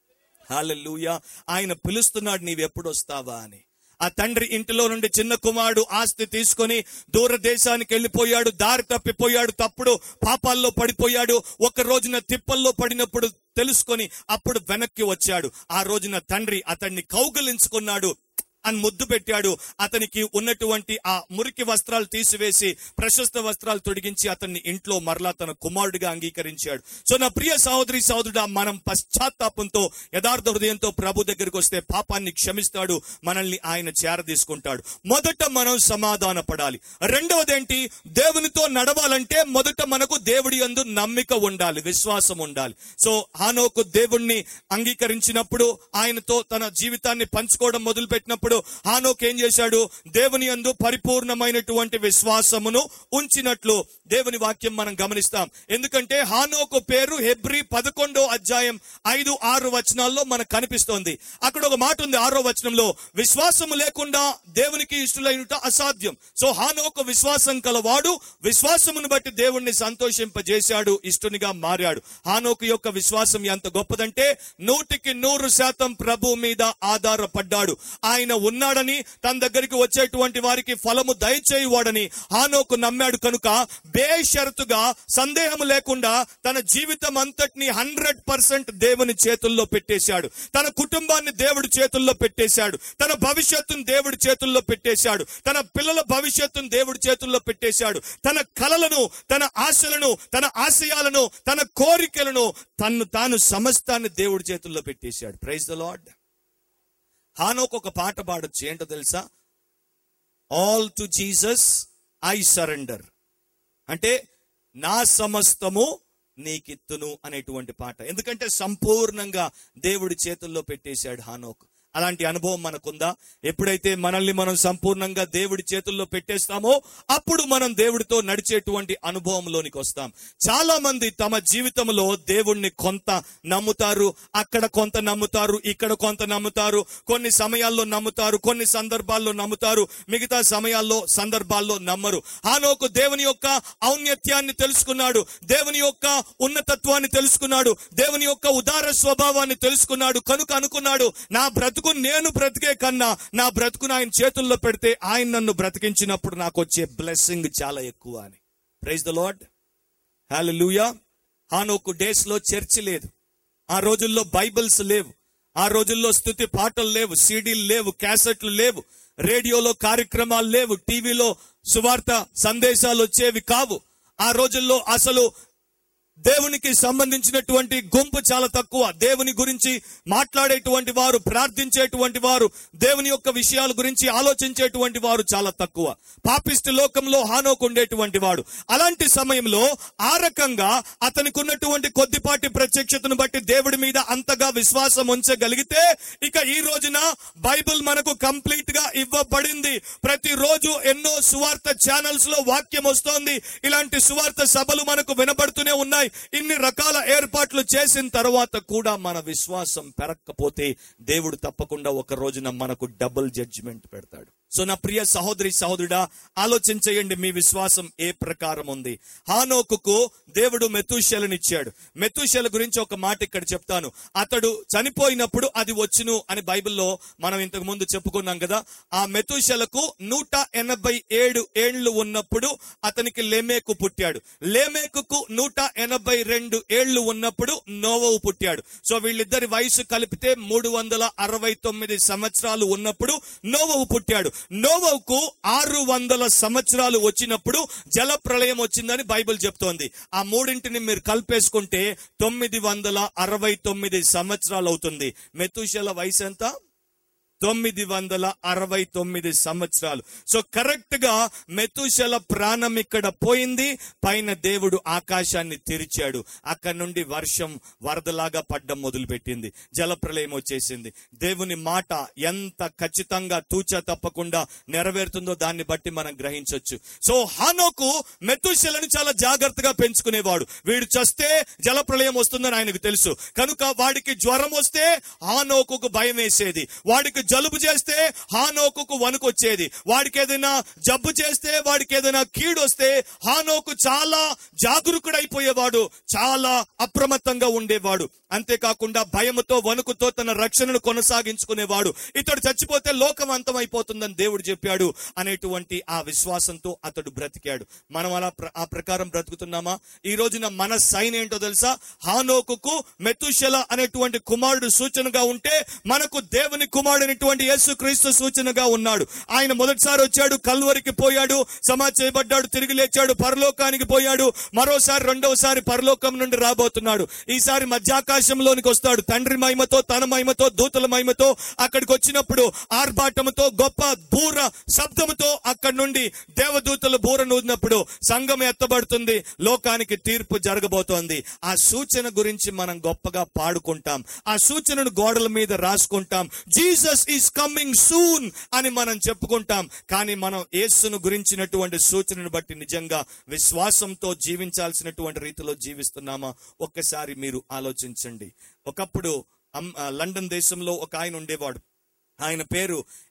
హాలెలూయా ఆయన పిలుస్తున్నాడు నీవెప్పుడు వస్తావా అని ఆ తండ్రి ఇంటిలో నుండి చిన్న కుమారుడు ఆస్తి తీసుకొని దూర దేశానికి వెళ్ళిపోయాడు దారి తప్పిపోయాడు తప్పుడు పాపాల్లో పడిపోయాడు ఒక రోజున తిప్పల్లో పడినప్పుడు తెలుసుకొని అప్పుడు వెనక్కి వచ్చాడు ఆ రోజున తండ్రి అతన్ని కౌగలించుకున్నాడు అని ముద్దు పెట్టాడు అతనికి ఉన్నటువంటి ఆ మురికి వస్త్రాలు తీసివేసి ప్రశస్త వస్త్రాలు తొడిగించి అతన్ని ఇంట్లో మరలా తన కుమారుడిగా అంగీకరించాడు సో నా ప్రియ సహోదరి సహోదరుడా మనం పశ్చాత్తాపంతో యథార్థ హృదయంతో ప్రభు దగ్గరికి వస్తే పాపాన్ని క్షమిస్తాడు మనల్ని ఆయన చేరదీసుకుంటాడు మొదట మనం సమాధాన పడాలి రెండవది ఏంటి దేవునితో నడవాలంటే మొదట మనకు దేవుడి యందు నమ్మిక ఉండాలి విశ్వాసం ఉండాలి సో హానోకు దేవుణ్ణి అంగీకరించినప్పుడు ఆయనతో తన జీవితాన్ని పంచుకోవడం మొదలు పెట్టినప్పుడు హానోక్ ఏం చేశాడు దేవుని యందు పరిపూర్ణమైనటువంటి విశ్వాసమును ఉంచినట్లు దేవుని వాక్యం మనం గమనిస్తాం ఎందుకంటే హానోకు పేరు హెబ్రి పదకొండో అధ్యాయం ఐదు ఆరు వచనాల్లో మనకు కనిపిస్తోంది అక్కడ ఒక మాట ఉంది ఆరో వచనంలో విశ్వాసము లేకుండా దేవునికి ఇష్టలైనట అసాధ్యం సో హానోకు విశ్వాసం కలవాడు విశ్వాసమును బట్టి దేవుణ్ణి సంతోషింపజేశాడు ఇష్టునిగా మారాడు హానోకు యొక్క విశ్వాసం ఎంత గొప్పదంటే నూటికి నూరు శాతం ప్రభు మీద ఆధారపడ్డాడు ఆయన ఉన్నాడని తన దగ్గరికి వచ్చేటువంటి వారికి ఫలము దయచేయువాడని హానోకు నమ్మాడు కనుక బేషరతుగా సందేహం లేకుండా తన జీవితం అంతటిని హండ్రెడ్ పర్సెంట్ దేవుని చేతుల్లో పెట్టేశాడు తన కుటుంబాన్ని దేవుడి చేతుల్లో పెట్టేశాడు తన భవిష్యత్తును దేవుడి చేతుల్లో పెట్టేశాడు తన పిల్లల భవిష్యత్తును దేవుడి చేతుల్లో పెట్టేశాడు తన కలలను తన ఆశలను తన ఆశయాలను తన కోరికలను తన్ను తాను సమస్తాన్ని దేవుడి చేతుల్లో పెట్టేశాడు ప్రైజ్ ద లార్డ్ హానోకు ఒక పాట పాడొచ్చు ఏంటో తెలుసా all to Jesus I surrender అంటే నా సమస్తము నీకిత్తును అనేటువంటి పాట ఎందుకంటే సంపూర్ణంగా దేవుడి చేతుల్లో పెట్టేశాడు హానోకు అలాంటి అనుభవం మనకుందా ఎప్పుడైతే మనల్ని మనం సంపూర్ణంగా దేవుడి చేతుల్లో పెట్టేస్తామో అప్పుడు మనం దేవుడితో నడిచేటువంటి అనుభవంలోనికి వస్తాం చాలా మంది తమ జీవితంలో దేవుణ్ణి కొంత నమ్ముతారు అక్కడ కొంత నమ్ముతారు ఇక్కడ కొంత నమ్ముతారు కొన్ని సమయాల్లో నమ్ముతారు కొన్ని సందర్భాల్లో నమ్ముతారు మిగతా సమయాల్లో సందర్భాల్లో నమ్మరు హానోకు దేవుని యొక్క ఔన్నత్యాన్ని తెలుసుకున్నాడు దేవుని యొక్క ఉన్నతత్వాన్ని తెలుసుకున్నాడు దేవుని యొక్క ఉదార స్వభావాన్ని తెలుసుకున్నాడు కనుక అనుకున్నాడు నా బ్రతుకు నేను బ్రతికే కన్నా నా బ్రతుకును ఆయన చేతుల్లో పెడితే ఆయన నన్ను బ్రతికించినప్పుడు నాకు వచ్చే బ్లెస్సింగ్ చాలా ఎక్కువ అని ప్రైజ్ ద లార్డ్ హల్లెలూయా హానోకు డేస్ లో చర్చి లేదు ఆ రోజుల్లో బైబిల్స్ లేవు ఆ రోజుల్లో స్థుతి పాటలు లేవు సీడీలు లేవు క్యాసెట్లు లేవు రేడియోలో కార్యక్రమాలు లేవు టీవీలో సువార్త సందేశాలు వచ్చేవి కావు ఆ రోజుల్లో అసలు దేవునికి సంబంధించినటువంటి గుంపు చాలా తక్కువ దేవుని గురించి మాట్లాడేటువంటి వారు ప్రార్థించేటువంటి వారు దేవుని యొక్క విషయాల గురించి ఆలోచించేటువంటి వారు చాలా తక్కువ పాపిష్టి లోకంలో హానోకు ఉండేటువంటి వాడు అలాంటి సమయంలో ఆ రకంగా అతనికి ఉన్నటువంటి కొద్దిపాటి ప్రత్యక్షతను బట్టి దేవుడి మీద అంతగా విశ్వాసం ఉంచగలిగితే ఇక ఈ రోజున బైబిల్ మనకు కంప్లీట్ గా ఇవ్వబడింది ప్రతిరోజు ఎన్నో సువార్త ఛానల్స్ లో వాక్యం వస్తోంది ఇలాంటి సువార్త సభలు మనకు వినబడుతూనే ఉన్నాయి ఇన్ని రకాల ఏర్పాట్లు చేసిన తర్వాత కూడా మన విశ్వాసం పెరగకపోతే దేవుడు తప్పకుండా ఒక రోజున మనకు డబుల్ జడ్జిమెంట్ పెడతాడు సో నా ప్రియ సహోదరి సహోదరుడా ఆలోచించేయండి మీ విశ్వాసం ఏ ప్రకారం ఉంది హానోకుకు దేవుడు మెతుషలనిచ్చాడు మెతుషల గురించి ఒక మాట ఇక్కడ చెప్తాను అతడు చనిపోయినప్పుడు అది వచ్చును అని బైబిల్లో మనం ఇంతకు ముందు చెప్పుకున్నాం కదా ఆ మెతుషలకు నూట ఎనభై ఏడు ఏండ్లు ఉన్నప్పుడు అతనికి లేమేకు పుట్టాడు లేమేకుకు నూట ఎనభై రెండు ఏళ్లు ఉన్నప్పుడు నోవవు పుట్టాడు సో వీళ్ళిద్దరి వయసు కలిపితే మూడు వందల అరవై తొమ్మిది సంవత్సరాలు ఉన్నప్పుడు నోవవు పుట్టాడు నోవవుకు ఆరు వందల సంవత్సరాలు వచ్చినప్పుడు జల ప్రళయం వచ్చిందని బైబిల్ చెప్తోంది ఆ మూడింటిని మీరు కలిపేసుకుంటే తొమ్మిది వందల అరవై తొమ్మిది సంవత్సరాలు అవుతుంది మెతుషల వయసు ఎంత తొమ్మిది వందల అరవై తొమ్మిది సంవత్సరాలు సో కరెక్ట్ గా మెతుశల ప్రాణం ఇక్కడ పోయింది పైన దేవుడు ఆకాశాన్ని తెరిచాడు అక్కడ నుండి వర్షం వరదలాగా పడ్డం మొదలుపెట్టింది జలప్రలయం వచ్చేసింది దేవుని మాట ఎంత ఖచ్చితంగా తూచా తప్పకుండా నెరవేరుతుందో దాన్ని బట్టి మనం గ్రహించొచ్చు సో హానోకు మెతుశలను చాలా జాగ్రత్తగా పెంచుకునేవాడు వీడు చస్తే జలప్రలయం వస్తుందని ఆయనకు తెలుసు కనుక వాడికి జ్వరం వస్తే హానోకుకు భయం వేసేది వాడికి జలుబు చేస్తే హానోకుకు వణుకొచ్చేది వాడికి ఏదైనా జబ్బు చేస్తే వాడికి ఏదైనా కీడు వస్తే హానోకు చాలా జాగరూకుడైపోయేవాడు చాలా అప్రమత్తంగా ఉండేవాడు అంతేకాకుండా భయముతో వణుకుతో తన రక్షణను కొనసాగించుకునేవాడు ఇతడు చచ్చిపోతే లోకం అంతమైపోతుందని దేవుడు చెప్పాడు అనేటువంటి ఆ విశ్వాసంతో అతడు బ్రతికాడు మనం అలా ప్ర- ఆ ప్రకారం బ్రతుకుతున్నామా ఈ రోజున మన సైన్ ఏంటో తెలుసా హానోకుకు మెతుషల అనేటువంటి కుమారుడు సూచనగా ఉంటే మనకు దేవుని కుమారుడు అనేటువంటి యేసు క్రీస్తు సూచనగా ఉన్నాడు ఆయన మొదటిసారి వచ్చాడు కల్వరికి పోయాడు సమా చేయబడ్డాడు తిరిగి లేచాడు పరలోకానికి పోయాడు మరోసారి రెండవసారి పరలోకం నుండి రాబోతున్నాడు ఈసారి మధ్యాకాశంలోనికి వస్తాడు తండ్రి మహిమతో తన మహిమతో దూతల మహిమతో అక్కడికి వచ్చినప్పుడు ఆర్భాటముతో గొప్ప బూర శబ్దముతో అక్కడి నుండి దేవదూతలు బూర నూదినప్పుడు సంఘం ఎత్తబడుతుంది లోకానికి తీర్పు జరగబోతోంది ఆ సూచన గురించి మనం గొప్పగా పాడుకుంటాం ఆ సూచనను గోడల మీద రాసుకుంటాం జీసస్ ఈస్ కమింగ్ సూన్ అని మనం చెప్పుకుంటాం కానీ మనం యేసును గురించినటువంటి సూచనను బట్టి నిజంగా విశ్వాసంతో జీవించాల్సినటువంటి రీతిలో జీవిస్తున్నామా ఒక్కసారి మీరు ఆలోచించండి ఒకప్పుడు అమ్- ఆ, లండన్ దేశంలో ఒక ఆయన ఉండేవాడు ఆయన పేరు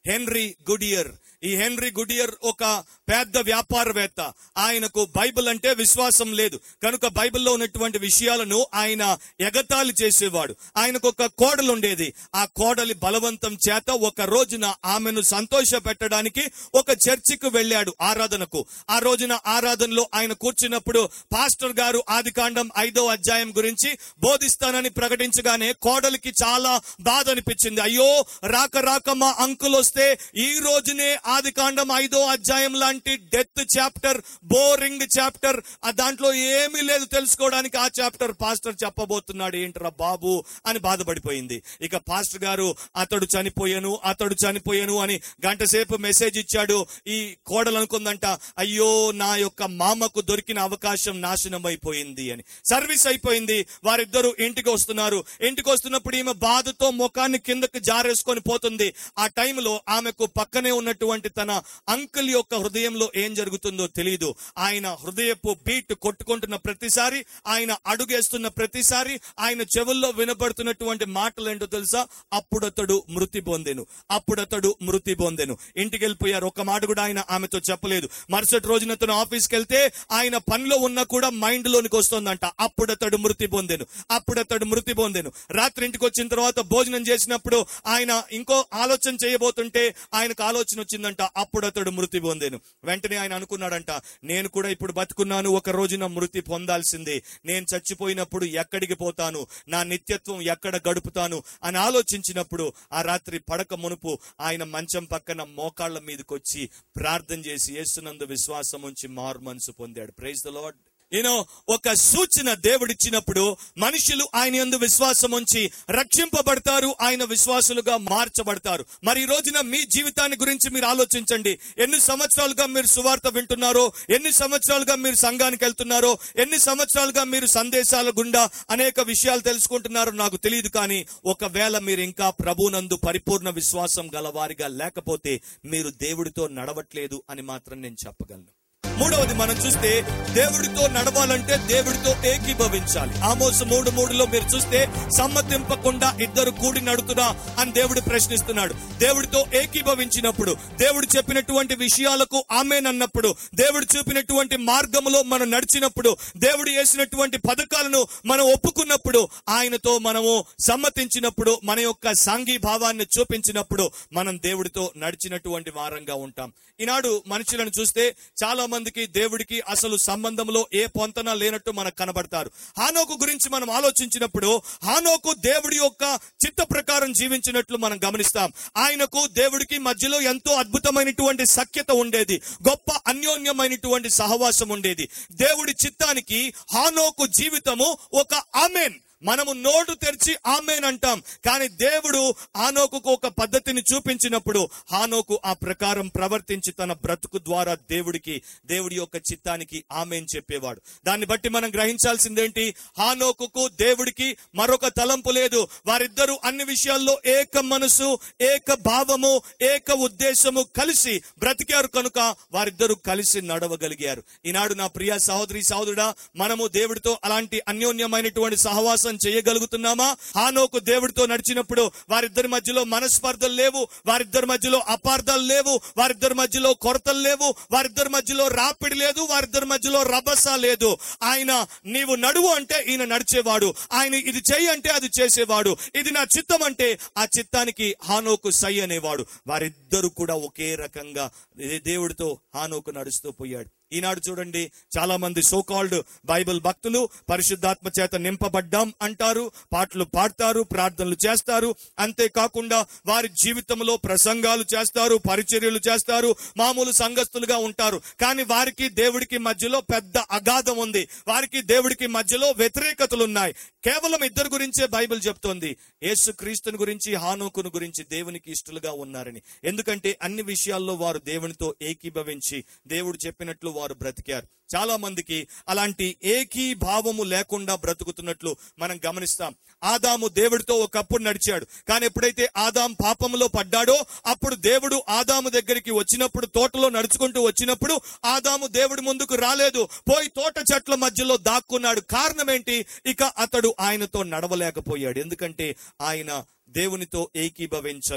హెన్రీ గుడియర్ ఈ హెన్రీ గుడియర్ ఒక పెద్ద వ్యాపారవేత్త ఆయనకు బైబిల్ అంటే విశ్వాసం లేదు కనుక బైబిల్లో ఉన్నటువంటి విషయాలను ఆయన ఎగతాళి చేసేవాడు ఆయనకు ఒక కోడలు ఉండేది ఆ కోడలి బలవంతం చేత ఒక రోజున ఆమెను సంతోష పెట్టడానికి ఒక చర్చికి వెళ్ళాడు ఆరాధనకు ఆ రోజున ఆరాధనలో ఆయన కూర్చున్నప్పుడు పాస్టర్ గారు ఆది కాండం ఐదో అధ్యాయం గురించి బోధిస్తానని ప్రకటించగానే కోడలికి చాలా బాధ అనిపించింది అయ్యో రాక రాక మా అంకుల్ వస్తే ఈ రోజునే ఆది కాండం ఐదో అధ్యాయం లాంటి డెత్ చాప్టర్ బోరింగ్ చాప్టర్ ఆ దాంట్లో ఏమీ లేదు తెలుసుకోవడానికి ఆ చాప్టర్ పాస్టర్ చెప్పబోతున్నాడు ఏంట్రా బాబు అని బాధపడిపోయింది ఇక పాస్టర్ గారు అతడు చనిపోయాను అతడు చనిపోయాను అని గంట సేపు మెసేజ్ ఇచ్చాడు ఈ కోడలు అనుకుందంట అయ్యో నా యొక్క మామకు దొరికిన అవకాశం నాశనం అయిపోయింది అని సర్వీస్ అయిపోయింది వారిద్దరూ ఇంటికి వస్తున్నారు ఇంటికి వస్తున్నప్పుడు ఈమె బాధతో ముఖాన్ని కిందకి జారేసుకొని పోతుంది ఆ టైంలో ఆమెకు పక్కనే ఉన్నటువంటి తన అంకుల్ యొక్క హృదయంలో ఏం జరుగుతుందో తెలియదు ఆయన హృదయపు బీట్ కొట్టుకుంటున్న ప్రతిసారి ఆయన అడుగేస్తున్న ప్రతిసారి ఆయన చెవుల్లో వినపడుతున్నటువంటి మాటలు ఏంటో తెలుసా అప్పుడతడు మృతి పొందెను అప్పుడతడు మృతి పొందెను ఇంటికి వెళ్ళిపోయారు ఒక మాట కూడా ఆయన ఆమెతో చెప్పలేదు మరుసటి రోజున తను ఆఫీస్కి వెళ్తే ఆయన పనిలో ఉన్నా కూడా మైండ్ లోనికి వస్తుందంట అప్పుడతడు మృతి పొందెను అప్పుడతడు మృతి పొందెను రాత్రి ఇంటికి వచ్చిన తర్వాత భోజనం చేసినప్పుడు ఆయన ఇంకో ఆలోచన చేయబోతుంటే ఆయనకు ఆలోచన వచ్చిందంట అప్పుడు అతడు మృతి పొందెను వెంటనే ఆయన అనుకున్నాడంట నేను కూడా ఇప్పుడు బతుకున్నాను ఒక రోజున మృతి పొందాల్సిందే నేను చచ్చిపోయినప్పుడు ఎక్కడికి పోతాను నా నిత్యత్వం ఎక్కడ గడుపుతాను అని ఆలోచించినప్పుడు ఆ రాత్రి పడక మునుపు ఆయన మంచం పక్కన మోకాళ్ళ మీదకి వచ్చి ప్రార్థన చేసి యేసునందు విశ్వాసం ఉంచి మారు మనసు పొందాడు ప్రైజ్ ద లార్డ్ యూనో ఒక సూచన దేవుడిచ్చినప్పుడు మనుషులు ఆయన యందు విశ్వాసం ఉంచి రక్షింపబడతారు ఆయన విశ్వాసులుగా మార్చబడతారు మరి ఈ రోజున మీ జీవితాన్ని గురించి మీరు ఆలోచించండి ఎన్ని సంవత్సరాలుగా మీరు సువార్త వింటున్నారో ఎన్ని సంవత్సరాలుగా మీరు సంఘానికి వెళ్తున్నారో ఎన్ని సంవత్సరాలుగా మీరు సందేశాల గుండా అనేక విషయాలు తెలుసుకుంటున్నారో నాకు తెలియదు కానీ ఒకవేళ మీరు ఇంకా ప్రభునందు పరిపూర్ణ విశ్వాసం గలవారిగా లేకపోతే మీరు దేవుడితో నడవట్లేదు అని మాత్రం నేను చెప్పగలను మూడవది మనం చూస్తే దేవుడితో నడవాలంటే దేవుడితో ఏకీభవించాలి ఆమోస మూడు మూడులో మీరు చూస్తే సమ్మతింపకుండా ఇద్దరు కూడి నడుతున్నా అని దేవుడు ప్రశ్నిస్తున్నాడు దేవుడితో ఏకీభవించినప్పుడు దేవుడు చెప్పినటువంటి విషయాలకు ఆమెనన్నప్పుడు దేవుడు చూపినటువంటి మార్గములో మనం నడిచినప్పుడు దేవుడు వేసినటువంటి పథకాలను మనం ఒప్పుకున్నప్పుడు ఆయనతో మనము సమ్మతించినప్పుడు మన యొక్క సాంఘీభావాన్ని చూపించినప్పుడు మనం దేవుడితో నడిచినటువంటి వారంగా ఉంటాం ఈనాడు మనుషులను చూస్తే చాలా మందికి దేవుడికి అసలు సంబంధంలో ఏ పొంతన లేనట్టు మనకు కనబడతారు హానోకు గురించి మనం ఆలోచించినప్పుడు హానోకు దేవుడి యొక్క చిత్త ప్రకారం జీవించినట్లు మనం గమనిస్తాం ఆయనకు దేవుడికి మధ్యలో ఎంతో అద్భుతమైనటువంటి సఖ్యత ఉండేది గొప్ప అన్యోన్యమైనటువంటి సహవాసం ఉండేది దేవుడి చిత్తానికి హానోకు జీవితము ఒక ఆమెన్ మనము నోటు తెరిచి ఆమెన్ అంటాం కానీ దేవుడు హానోకుకు ఒక పద్ధతిని చూపించినప్పుడు హానోకు ఆ ప్రకారం ప్రవర్తించి తన బ్రతుకు ద్వారా దేవుడికి దేవుడి యొక్క చిత్తానికి ఆమెన్ చెప్పేవాడు దాన్ని బట్టి మనం గ్రహించాల్సిందేంటి హానోకుకు దేవుడికి మరొక తలంపు లేదు వారిద్దరూ అన్ని విషయాల్లో ఏక మనసు ఏక భావము ఏక ఉద్దేశము కలిసి బ్రతికారు కనుక వారిద్దరూ కలిసి నడవగలిగారు ఈనాడు నా ప్రియ సహోదరి సహోదరుడా మనము దేవుడితో అలాంటి అన్యోన్యమైనటువంటి సహవాసం చేయగలుగుతున్నామా హానోకు దేవుడితో నడిచినప్పుడు వారిద్దరి మధ్యలో మనస్పర్ధలు లేవు వారిద్దరి మధ్యలో అపార్థాలు లేవు వారిద్దరి మధ్యలో కొరతలు లేవు వారిద్దరి మధ్యలో రాపిడి లేదు వారిద్దరి మధ్యలో రభస లేదు ఆయన నీవు నడువు అంటే ఈయన నడిచేవాడు ఆయన ఇది చెయ్యి అంటే అది చేసేవాడు ఇది నా చిత్తం అంటే ఆ చిత్తానికి హానోకు సై అనేవాడు వారిద్దరు కూడా ఒకే రకంగా దేవుడితో హానోకు నడుస్తూ పోయాడు ఈనాడు చూడండి చాలా మంది సోకాల్డ్ బైబిల్ భక్తులు పరిశుద్ధాత్మ చేత నింపబడ్డాం అంటారు పాటలు పాడతారు ప్రార్థనలు చేస్తారు అంతేకాకుండా వారి జీవితంలో ప్రసంగాలు చేస్తారు పరిచర్యలు చేస్తారు మామూలు సంఘస్థులుగా ఉంటారు కానీ వారికి దేవుడికి మధ్యలో పెద్ద అగాధం ఉంది వారికి దేవుడికి మధ్యలో వ్యతిరేకతలు ఉన్నాయి కేవలం ఇద్దరు గురించే బైబిల్ చెప్తోంది యేసు క్రీస్తుని గురించి హానోకును గురించి దేవునికి ఇష్టలుగా ఉన్నారని ఎందుకంటే అన్ని విషయాల్లో వారు దేవునితో ఏకీభవించి దేవుడు చెప్పినట్లు వారు బ్రతికారు చాలా మందికి అలాంటి ఏకీభావము లేకుండా బ్రతుకుతున్నట్లు మనం గమనిస్తాం ఆదాము దేవుడితో ఒకప్పుడు నడిచాడు కానీ ఎప్పుడైతే ఆదాం పాపములో పడ్డాడో అప్పుడు దేవుడు ఆదాము దగ్గరికి వచ్చినప్పుడు తోటలో నడుచుకుంటూ వచ్చినప్పుడు ఆదాము దేవుడి ముందుకు రాలేదు పోయి తోట చెట్ల మధ్యలో దాక్కున్నాడు కారణం ఏంటి ఇక అతడు ఆయనతో నడవలేకపోయాడు ఎందుకంటే ఆయన దేవునితో ఏకీభవించలేదు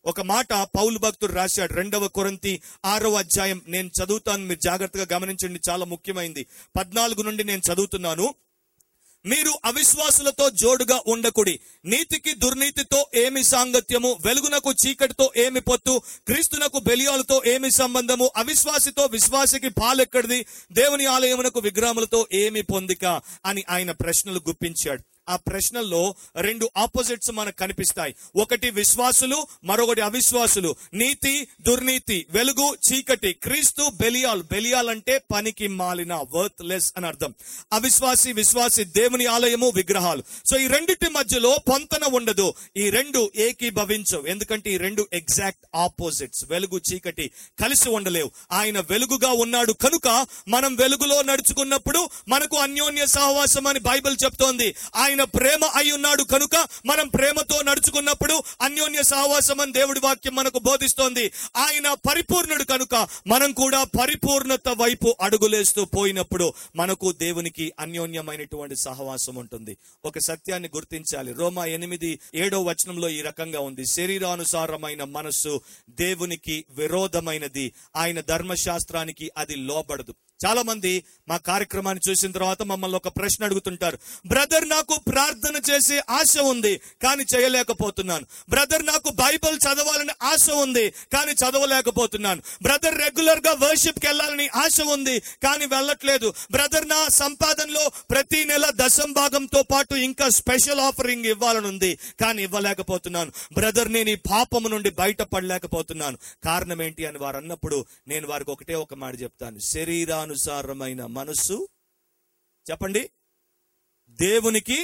ఒక మాట పౌలు భక్తుడు రాశాడు రెండవ కొరంతి ఆరో అధ్యాయం నేను చదువుతాను మీరు జాగ్రత్తగా గమనించండి చాలా ముఖ్యమైనది పద్నాలుగు నుండి నేను చదువుతున్నాను మీరు అవిశ్వాసులతో జోడుగా ఉండకుడి నీతికి దుర్నీతితో ఏమి సాంగత్యము వెలుగునకు చీకటితో ఏమి పొత్తు క్రీస్తునకు బెలియాలతో ఏమి సంబంధము అవిశ్వాసితో విశ్వాసికి పాలెక్కడిది దేవుని ఆలయమునకు విగ్రహములతో ఏమి పొందిక అని ఆయన ప్రశ్నలు గుప్పించాడు ఆ ప్రశ్నల్లో రెండు ఆపోజిట్స్ మనకు కనిపిస్తాయి ఒకటి విశ్వాసులు మరొకటి అవిశ్వాసులు నీతి దుర్నీతి వెలుగు చీకటి క్రీస్తు బెలియాల్ బెలియాల్ అంటే పనికి మాలిన వర్త్ లెస్ అని అర్థం అవిశ్వాసి విశ్వాసి దేవుని ఆలయము విగ్రహాలు సో ఈ రెండిటి మధ్యలో పొంతన ఉండదు ఈ రెండు ఏకీభవించవు ఎందుకంటే ఈ రెండు ఎగ్జాక్ట్ ఆపోజిట్స్ వెలుగు చీకటి కలిసి ఉండలేవు ఆయన వెలుగుగా ఉన్నాడు కనుక మనం వెలుగులో నడుచుకున్నప్పుడు మనకు అన్యోన్య సహవాసం అని బైబిల్ చెప్తోంది ఆయన ప్రేమ అయి ఉన్నాడు కనుక మనం ప్రేమతో నడుచుకున్నప్పుడు అన్యోన్య సహవాసం అని దేవుడి వాక్యం మనకు బోధిస్తోంది ఆయన పరిపూర్ణుడు కనుక మనం కూడా పరిపూర్ణత వైపు అడుగులేస్తూ పోయినప్పుడు మనకు దేవునికి అన్యోన్యమైనటువంటి సహవాసం ఉంటుంది ఒక సత్యాన్ని గుర్తించాలి రోమా ఎనిమిది ఏడో వచనంలో ఈ రకంగా ఉంది శరీరానుసారమైన మనస్సు దేవునికి విరోధమైనది ఆయన ధర్మశాస్త్రానికి అది లోబడదు చాలా మంది మా కార్యక్రమాన్ని చూసిన తర్వాత మమ్మల్ని ఒక ప్రశ్న అడుగుతుంటారు బ్రదర్ నాకు ప్రార్థన చేసే ఆశ ఉంది కానీ చేయలేకపోతున్నాను బ్రదర్ నాకు బైబిల్ చదవాలని ఆశ ఉంది కానీ చదవలేకపోతున్నాను బ్రదర్ రెగ్యులర్ గా వర్షిప్ కి వెళ్ళాలని ఆశ ఉంది కానీ వెళ్ళట్లేదు బ్రదర్ నా సంపాదనలో ప్రతి నెల దశం భాగంతో పాటు ఇంకా స్పెషల్ ఆఫరింగ్ ఇవ్వాలని ఉంది కానీ ఇవ్వలేకపోతున్నాను బ్రదర్ నేను ఈ పాపము నుండి బయటపడలేకపోతున్నాను కారణం ఏంటి అని వారు అన్నప్పుడు నేను వారికి ఒకటే ఒక మాట చెప్తాను శరీరానుసారమైన మనస్సు చెప్పండి దేవునికి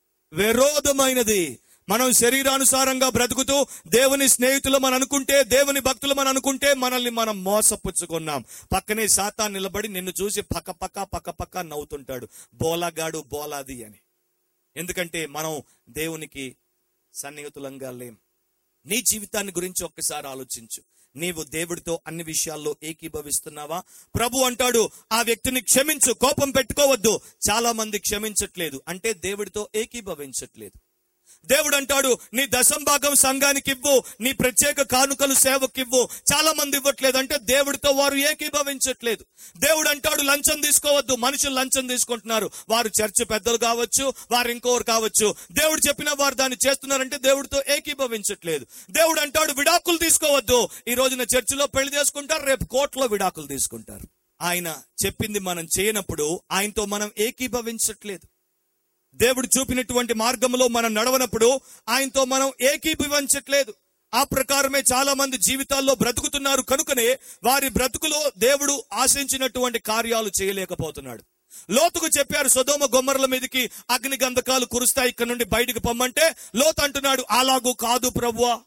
విరోధమైనది మనం శరీరానుసారంగా బ్రతుకుతూ దేవుని స్నేహితులు మనం అనుకుంటే దేవుని భక్తులు మనం అనుకుంటే మనల్ని మనం మోసపుచ్చుకున్నాం పక్కనే సాతా నిలబడి నిన్ను చూసి పక్క పక్క పక్క పక్క నవ్వుతుంటాడు బోలాగాడు బోలాది అని ఎందుకంటే మనం దేవునికి సన్నిహితులంగా లేం నీ జీవితాన్ని గురించి ఒక్కసారి ఆలోచించు నీవు దేవుడితో అన్ని విషయాల్లో ఏకీభవిస్తున్నావా ప్రభు అంటాడు ఆ వ్యక్తిని క్షమించు కోపం పెట్టుకోవద్దు చాలా మంది క్షమించట్లేదు అంటే దేవుడితో ఏకీభవించట్లేదు దేవుడు అంటాడు నీ దశంభాగం సంఘానికి ఇవ్వు నీ ప్రత్యేక కానుకలు సేవకివ్వు చాలా మంది ఇవ్వట్లేదు అంటే దేవుడితో వారు ఏకీభవించట్లేదు దేవుడు అంటాడు లంచం తీసుకోవద్దు మనుషులు లంచం తీసుకుంటున్నారు వారు చర్చ్ పెద్దలు కావచ్చు వారు ఇంకోరు కావచ్చు దేవుడు చెప్పిన వారు దాన్ని చేస్తున్నారంటే దేవుడితో ఏకీభవించట్లేదు దేవుడు అంటాడు విడాకులు తీసుకోవద్దు ఈ రోజున చర్చిలో పెళ్లి చేసుకుంటారు రేపు కోర్టులో విడాకులు తీసుకుంటారు ఆయన చెప్పింది మనం చేయనప్పుడు ఆయనతో మనం ఏకీభవించట్లేదు దేవుడు చూపినటువంటి మార్గంలో మనం నడవనప్పుడు ఆయనతో మనం ఏకీభవించట్లేదు ఆ ప్రకారమే చాలా మంది జీవితాల్లో బ్రతుకుతున్నారు కనుకనే వారి బ్రతుకులో దేవుడు ఆశించినటువంటి కార్యాలు చేయలేకపోతున్నాడు లోతుకు చెప్పారు సొదోమ గొమ్మరల మీదకి అగ్ని గంధకాలు కురుస్తాయి ఇక్కడ నుండి బయటికి పొమ్మంటే లోతు అంటున్నాడు అలాగూ కాదు ప్రభువా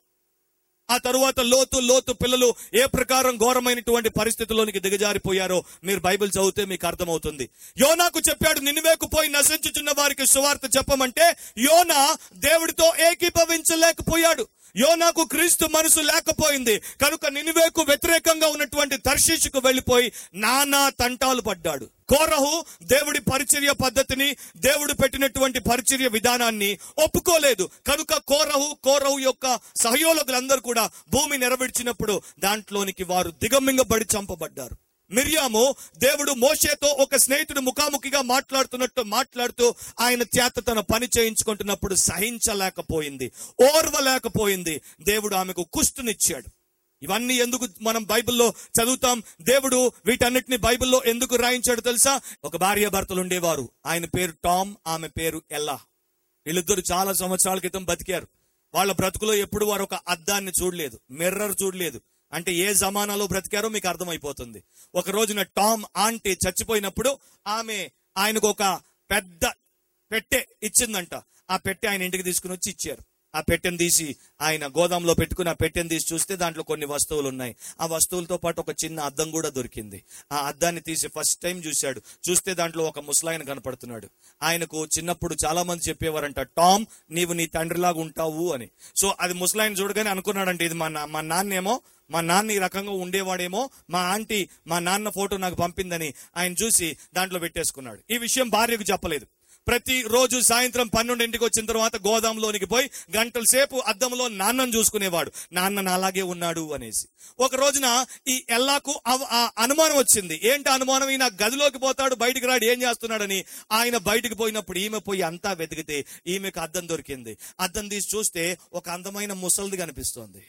ఆ తరువాత లోతు లోతు పిల్లలు ఏ ప్రకారం ఘోరమైనటువంటి పరిస్థితుల్లోనికి దిగజారిపోయారో మీరు బైబిల్ చదివితే మీకు అర్థమవుతుంది యోనాకు చెప్పాడు నినివేకు పోయి నశించుచున్న వారికి సువార్త చెప్పమంటే యోనా దేవుడితో ఏకీభవించలేకపోయాడు యోనాకు క్రీస్తు మనసు లేకపోయింది కనుక నినివేకు వ్యతిరేకంగా ఉన్నటువంటి తర్షీషుకు వెళ్లిపోయి నానా తంటాలు పడ్డాడు కోరహు దేవుడి పరిచర్య పద్ధతిని దేవుడు పెట్టినటువంటి పరిచర్య విధానాన్ని ఒప్పుకోలేదు కనుక కోరహు కోరహు యొక్క సహయోగులందరూ కూడా భూమి నెరవేర్చినప్పుడు దాంట్లోనికి వారు దిగమింగబడి చంపబడ్డారు మిర్యాము దేవుడు మోషేతో ఒక స్నేహితుడు ముఖాముఖిగా మాట్లాడుతున్నట్టు మాట్లాడుతూ ఆయన చేత తన పని చేయించుకుంటున్నప్పుడు సహించలేకపోయింది ఓర్వలేకపోయింది దేవుడు ఆమెకు కుష్టునిచ్చాడు ఇవన్నీ ఎందుకు మనం బైబిల్లో చదువుతాం దేవుడు వీటన్నిటిని బైబిల్లో ఎందుకు రాయించాడు తెలుసా ఒక భార్య భర్తలు ఉండేవారు ఆయన పేరు టామ్ ఆమె పేరు ఎల్లా వీళ్ళిద్దరు చాలా సంవత్సరాల క్రితం బతికారు వాళ్ళ బ్రతుకులో ఎప్పుడు వారు ఒక అద్దాన్ని చూడలేదు మిర్రర్ చూడలేదు అంటే ఏ జమానాలో బ్రతికారో మీకు అర్థమైపోతుంది ఒక రోజున టామ్ ఆంటీ చచ్చిపోయినప్పుడు ఆమె ఆయనకు ఒక పెద్ద పెట్టె ఇచ్చిందంట ఆ పెట్టె ఆయన ఇంటికి తీసుకుని వచ్చి ఇచ్చారు ఆ పెట్టెను తీసి ఆయన గోదాంలో పెట్టుకుని ఆ పెట్టెను తీసి చూస్తే దాంట్లో కొన్ని వస్తువులు ఉన్నాయి ఆ వస్తువులతో పాటు ఒక చిన్న అద్దం కూడా దొరికింది ఆ అద్దాన్ని తీసి ఫస్ట్ టైం చూశాడు చూస్తే దాంట్లో ఒక ముసలాయన కనపడుతున్నాడు ఆయనకు చిన్నప్పుడు చాలా మంది చెప్పేవారంట టామ్ నీవు నీ తండ్రిలాగా ఉంటావు అని సో అది ముసలాయన చూడగానే అనుకున్నాడంటే ఇది మా నా- మా నాన్నేమో మా నాన్న ఈ రకంగా ఉండేవాడేమో మా ఆంటీ మా నాన్న ఫోటో నాకు పంపిందని ఆయన చూసి దాంట్లో పెట్టేసుకున్నాడు ఈ విషయం భార్యకు చెప్పలేదు ప్రతి రోజు సాయంత్రం పన్నెండింటికి వచ్చిన తర్వాత గోదాంలోనికి పోయి గంటల సేపు అద్దంలో నాన్నను చూసుకునేవాడు నాన్న నాలాగే ఉన్నాడు అనేసి ఒక రోజున ఈ ఎల్లాకు అవ- ఆ అనుమానం వచ్చింది ఏంటి అనుమానం ఈయన గదిలోకి పోతాడు బయటికి రాడు ఏం చేస్తున్నాడని ఆయన బయటికి పోయినప్పుడు ఈమె పోయి అంతా వెతికితే ఈమెకు అద్దం దొరికింది అద్దం తీసి చూస్తే ఒక అందమైన ముసలిది కనిపిస్తోంది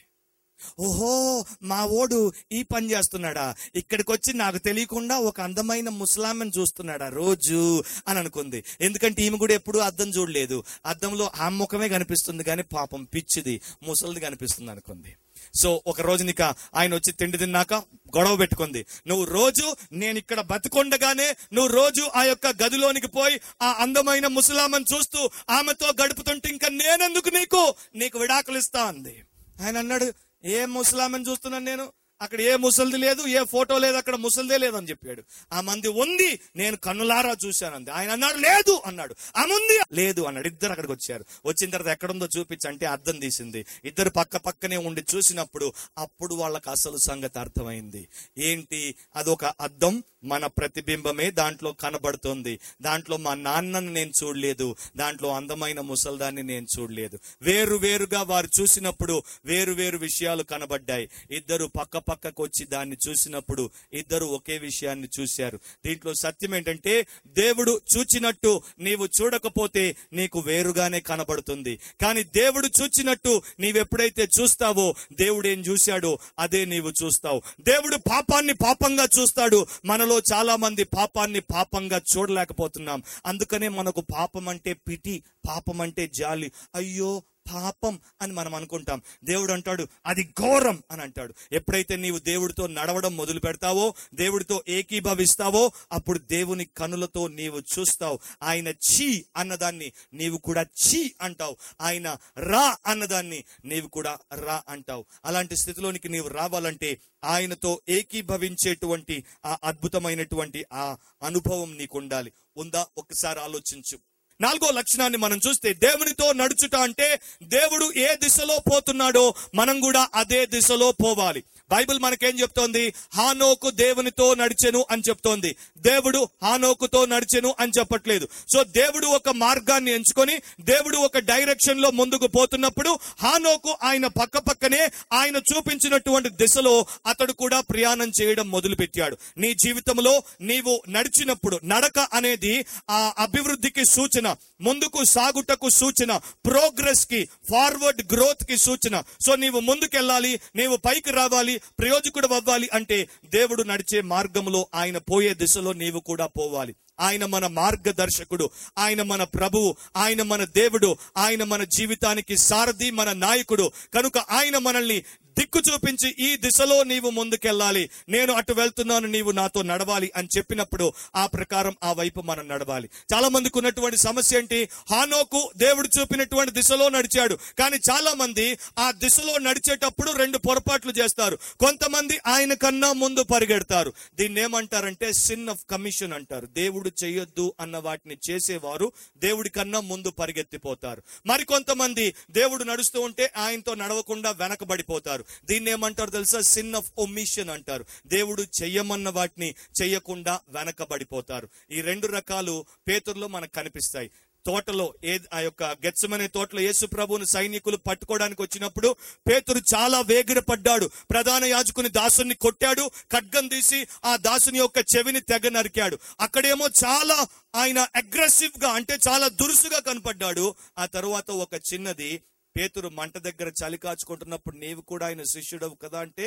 ఓహో మా ఓడు ఈ పని చేస్తున్నాడా ఇక్కడికి వచ్చి నాకు తెలియకుండా ఒక అందమైన ముసలామెను చూస్తున్నాడా రోజు అని అనుకుంది ఎందుకంటే ఈమె కూడా ఎప్పుడూ అద్దం చూడలేదు అద్దంలో ఆ ముఖమే కనిపిస్తుంది కానీ పాపం పిచ్చిది ముసలిది కనిపిస్తుంది అనుకుంది సో ఒక రోజు నీక ఆయన వచ్చి తిండి తిన్నాక గొడవ పెట్టుకుంది నువ్వు రోజు నేను ఇక్కడ బతుకుండగానే నువ్వు రోజు ఆ యొక్క గదిలోనికి పోయి ఆ అందమైన ముసలామని చూస్తూ ఆమెతో గడుపుతుంటే ఇంకా నేనెందుకు నీకు నీకు విడాకులు ఇస్తా అంది ఆయన అన్నాడు ఏ ముసలామని చూస్తున్నాను నేను అక్కడ ఏ ముసలిది లేదు ఏ ఫోటో లేదు అక్కడ ముసలిదే లేదని చెప్పాడు ఆ మంది ఉంది నేను కన్నులారా చూశానంది ఆయన అన్నాడు లేదు అన్నాడు ఆ ముందు లేదు అన్నాడు ఇద్దరు అక్కడికి వచ్చారు వచ్చిన తర్వాత ఎక్కడుందో చూపించి అంటే అద్దం తీసింది ఇద్దరు పక్క పక్కనే ఉండి చూసినప్పుడు అప్పుడు వాళ్ళకి అసలు సంగతి అర్థమైంది ఏంటి అదొక అద్దం మన ప్రతిబింబమే దాంట్లో కనబడుతుంది దాంట్లో మా నాన్నని నేను చూడలేదు దాంట్లో అందమైన ముసల్దాన్ని నేను చూడలేదు వేరు వేరుగా వారు చూసినప్పుడు వేరు వేరు విషయాలు కనబడ్డాయి ఇద్దరు పక్క పక్కకు వచ్చి దాన్ని చూసినప్పుడు ఇద్దరు ఒకే విషయాన్ని చూశారు దీంట్లో సత్యం ఏంటంటే దేవుడు చూచినట్టు నీవు చూడకపోతే నీకు వేరుగానే కనబడుతుంది కానీ దేవుడు చూచినట్టు నీవెప్పుడైతే చూస్తావో దేవుడు ఏం చూశాడో అదే నీవు చూస్తావు దేవుడు పాపాన్ని పాపంగా చూస్తాడు మనలో చాలా మంది పాపాన్ని పాపంగా చూడలేకపోతున్నాం అందుకనే మనకు పాపం అంటే పిటి పాపం అంటే జాలి అయ్యో పాపం అని మనం అనుకుంటాం దేవుడు అంటాడు అది ఘోరం అని అంటాడు ఎప్పుడైతే నీవు దేవుడితో నడవడం మొదలు పెడతావో దేవుడితో ఏకీభవిస్తావో అప్పుడు దేవుని కనులతో నీవు చూస్తావు ఆయన చీ అన్నదాన్ని నీవు కూడా చీ అంటావు ఆయన రా అన్నదాన్ని నీవు కూడా రా అంటావు అలాంటి స్థితిలోనికి నీవు రావాలంటే ఆయనతో ఏకీభవించేటువంటి ఆ అద్భుతమైనటువంటి ఆ అనుభవం నీకు ఉండాలి ఉందా ఒకసారి ఆలోచించు నాలుగో లక్షణాన్ని మనం చూస్తే దేవునితో నడుచుట అంటే దేవుడు ఏ దిశలో పోతున్నాడో మనం కూడా అదే దిశలో పోవాలి బైబిల్ మనకేం చెప్తోంది హానోకు దేవునితో నడిచెను అని చెప్తోంది దేవుడు హానోకుతో నడిచెను అని చెప్పట్లేదు సో దేవుడు ఒక మార్గాన్ని ఎంచుకొని దేవుడు ఒక డైరెక్షన్ లో ముందుకు పోతున్నప్పుడు హానోకు ఆయన పక్క పక్కనే ఆయన చూపించినటువంటి దిశలో అతడు కూడా ప్రయాణం చేయడం మొదలుపెట్టాడు నీ జీవితంలో నీవు నడిచినప్పుడు నడక అనేది ఆ అభివృద్ధికి సూచన ముందుకు సాగుటకు సూచన ప్రోగ్రెస్ కి ఫార్వర్డ్ గ్రోత్ కి సూచన సో నీవు ముందుకెళ్ళాలి నీవు పైకి రావాలి ప్రయోజకుడు అవ్వాలి అంటే దేవుడు నడిచే మార్గంలో ఆయన పోయే దిశలో నీవు కూడా పోవాలి ఆయన మన మార్గదర్శకుడు ఆయన మన ప్రభువు ఆయన మన దేవుడు ఆయన మన జీవితానికి సారథి మన నాయకుడు కనుక ఆయన మనల్ని దిక్కు చూపించి ఈ దిశలో నీవు ముందుకెళ్ళాలి నేను అటు వెళ్తున్నాను నీవు నాతో నడవాలి అని చెప్పినప్పుడు ఆ ప్రకారం ఆ వైపు మనం నడవాలి చాలా మందికి ఉన్నటువంటి సమస్య ఏంటి హానోకు దేవుడు చూపినటువంటి దిశలో నడిచాడు కానీ చాలా మంది ఆ దిశలో నడిచేటప్పుడు రెండు పొరపాట్లు చేస్తారు కొంతమంది ఆయన కన్నా ముందు పరిగెడతారు దీన్ని ఏమంటారంటే సిన్ ఆఫ్ కమిషన్ అంటారు దేవుడు చేయొద్దు అన్న వాటిని చేసేవారు దేవుడి కన్నా ముందు పరిగెత్తిపోతారు మరి కొంతమంది దేవుడు నడుస్తూ ఉంటే ఆయనతో నడవకుండా వెనకబడిపోతారు దీన్ని ఏమంటారు తెలుసా సిన్ ఆఫ్ ఒమిషన్ అంటారు దేవుడు చెయ్యమన్న వాటిని చెయ్యకుండా వెనకబడిపోతారు ఈ రెండు రకాలు పేతుర్లో మనకు కనిపిస్తాయి తోటలో ఏ ఆ యొక్క గెత్సమనే తోటలో యేసు ప్రభువుని సైనికులు పట్టుకోవడానికి వచ్చినప్పుడు పేతురు చాలా వేగిరపడ్డాడు ప్రధాన యాజకుని దాసుని కొట్టాడు ఖడ్గం తీసి ఆ దాసుని యొక్క చెవిని తెగ నరికాడు అక్కడేమో చాలా ఆయన అగ్రెసివ్ గా అంటే చాలా దురుసుగా కనపడ్డాడు ఆ తరువాత ఒక చిన్నది పేతురు మంట దగ్గర చలి కాచుకుంటున్నప్పుడు నీవు కూడా ఆయన శిష్యుడవు కదా అంటే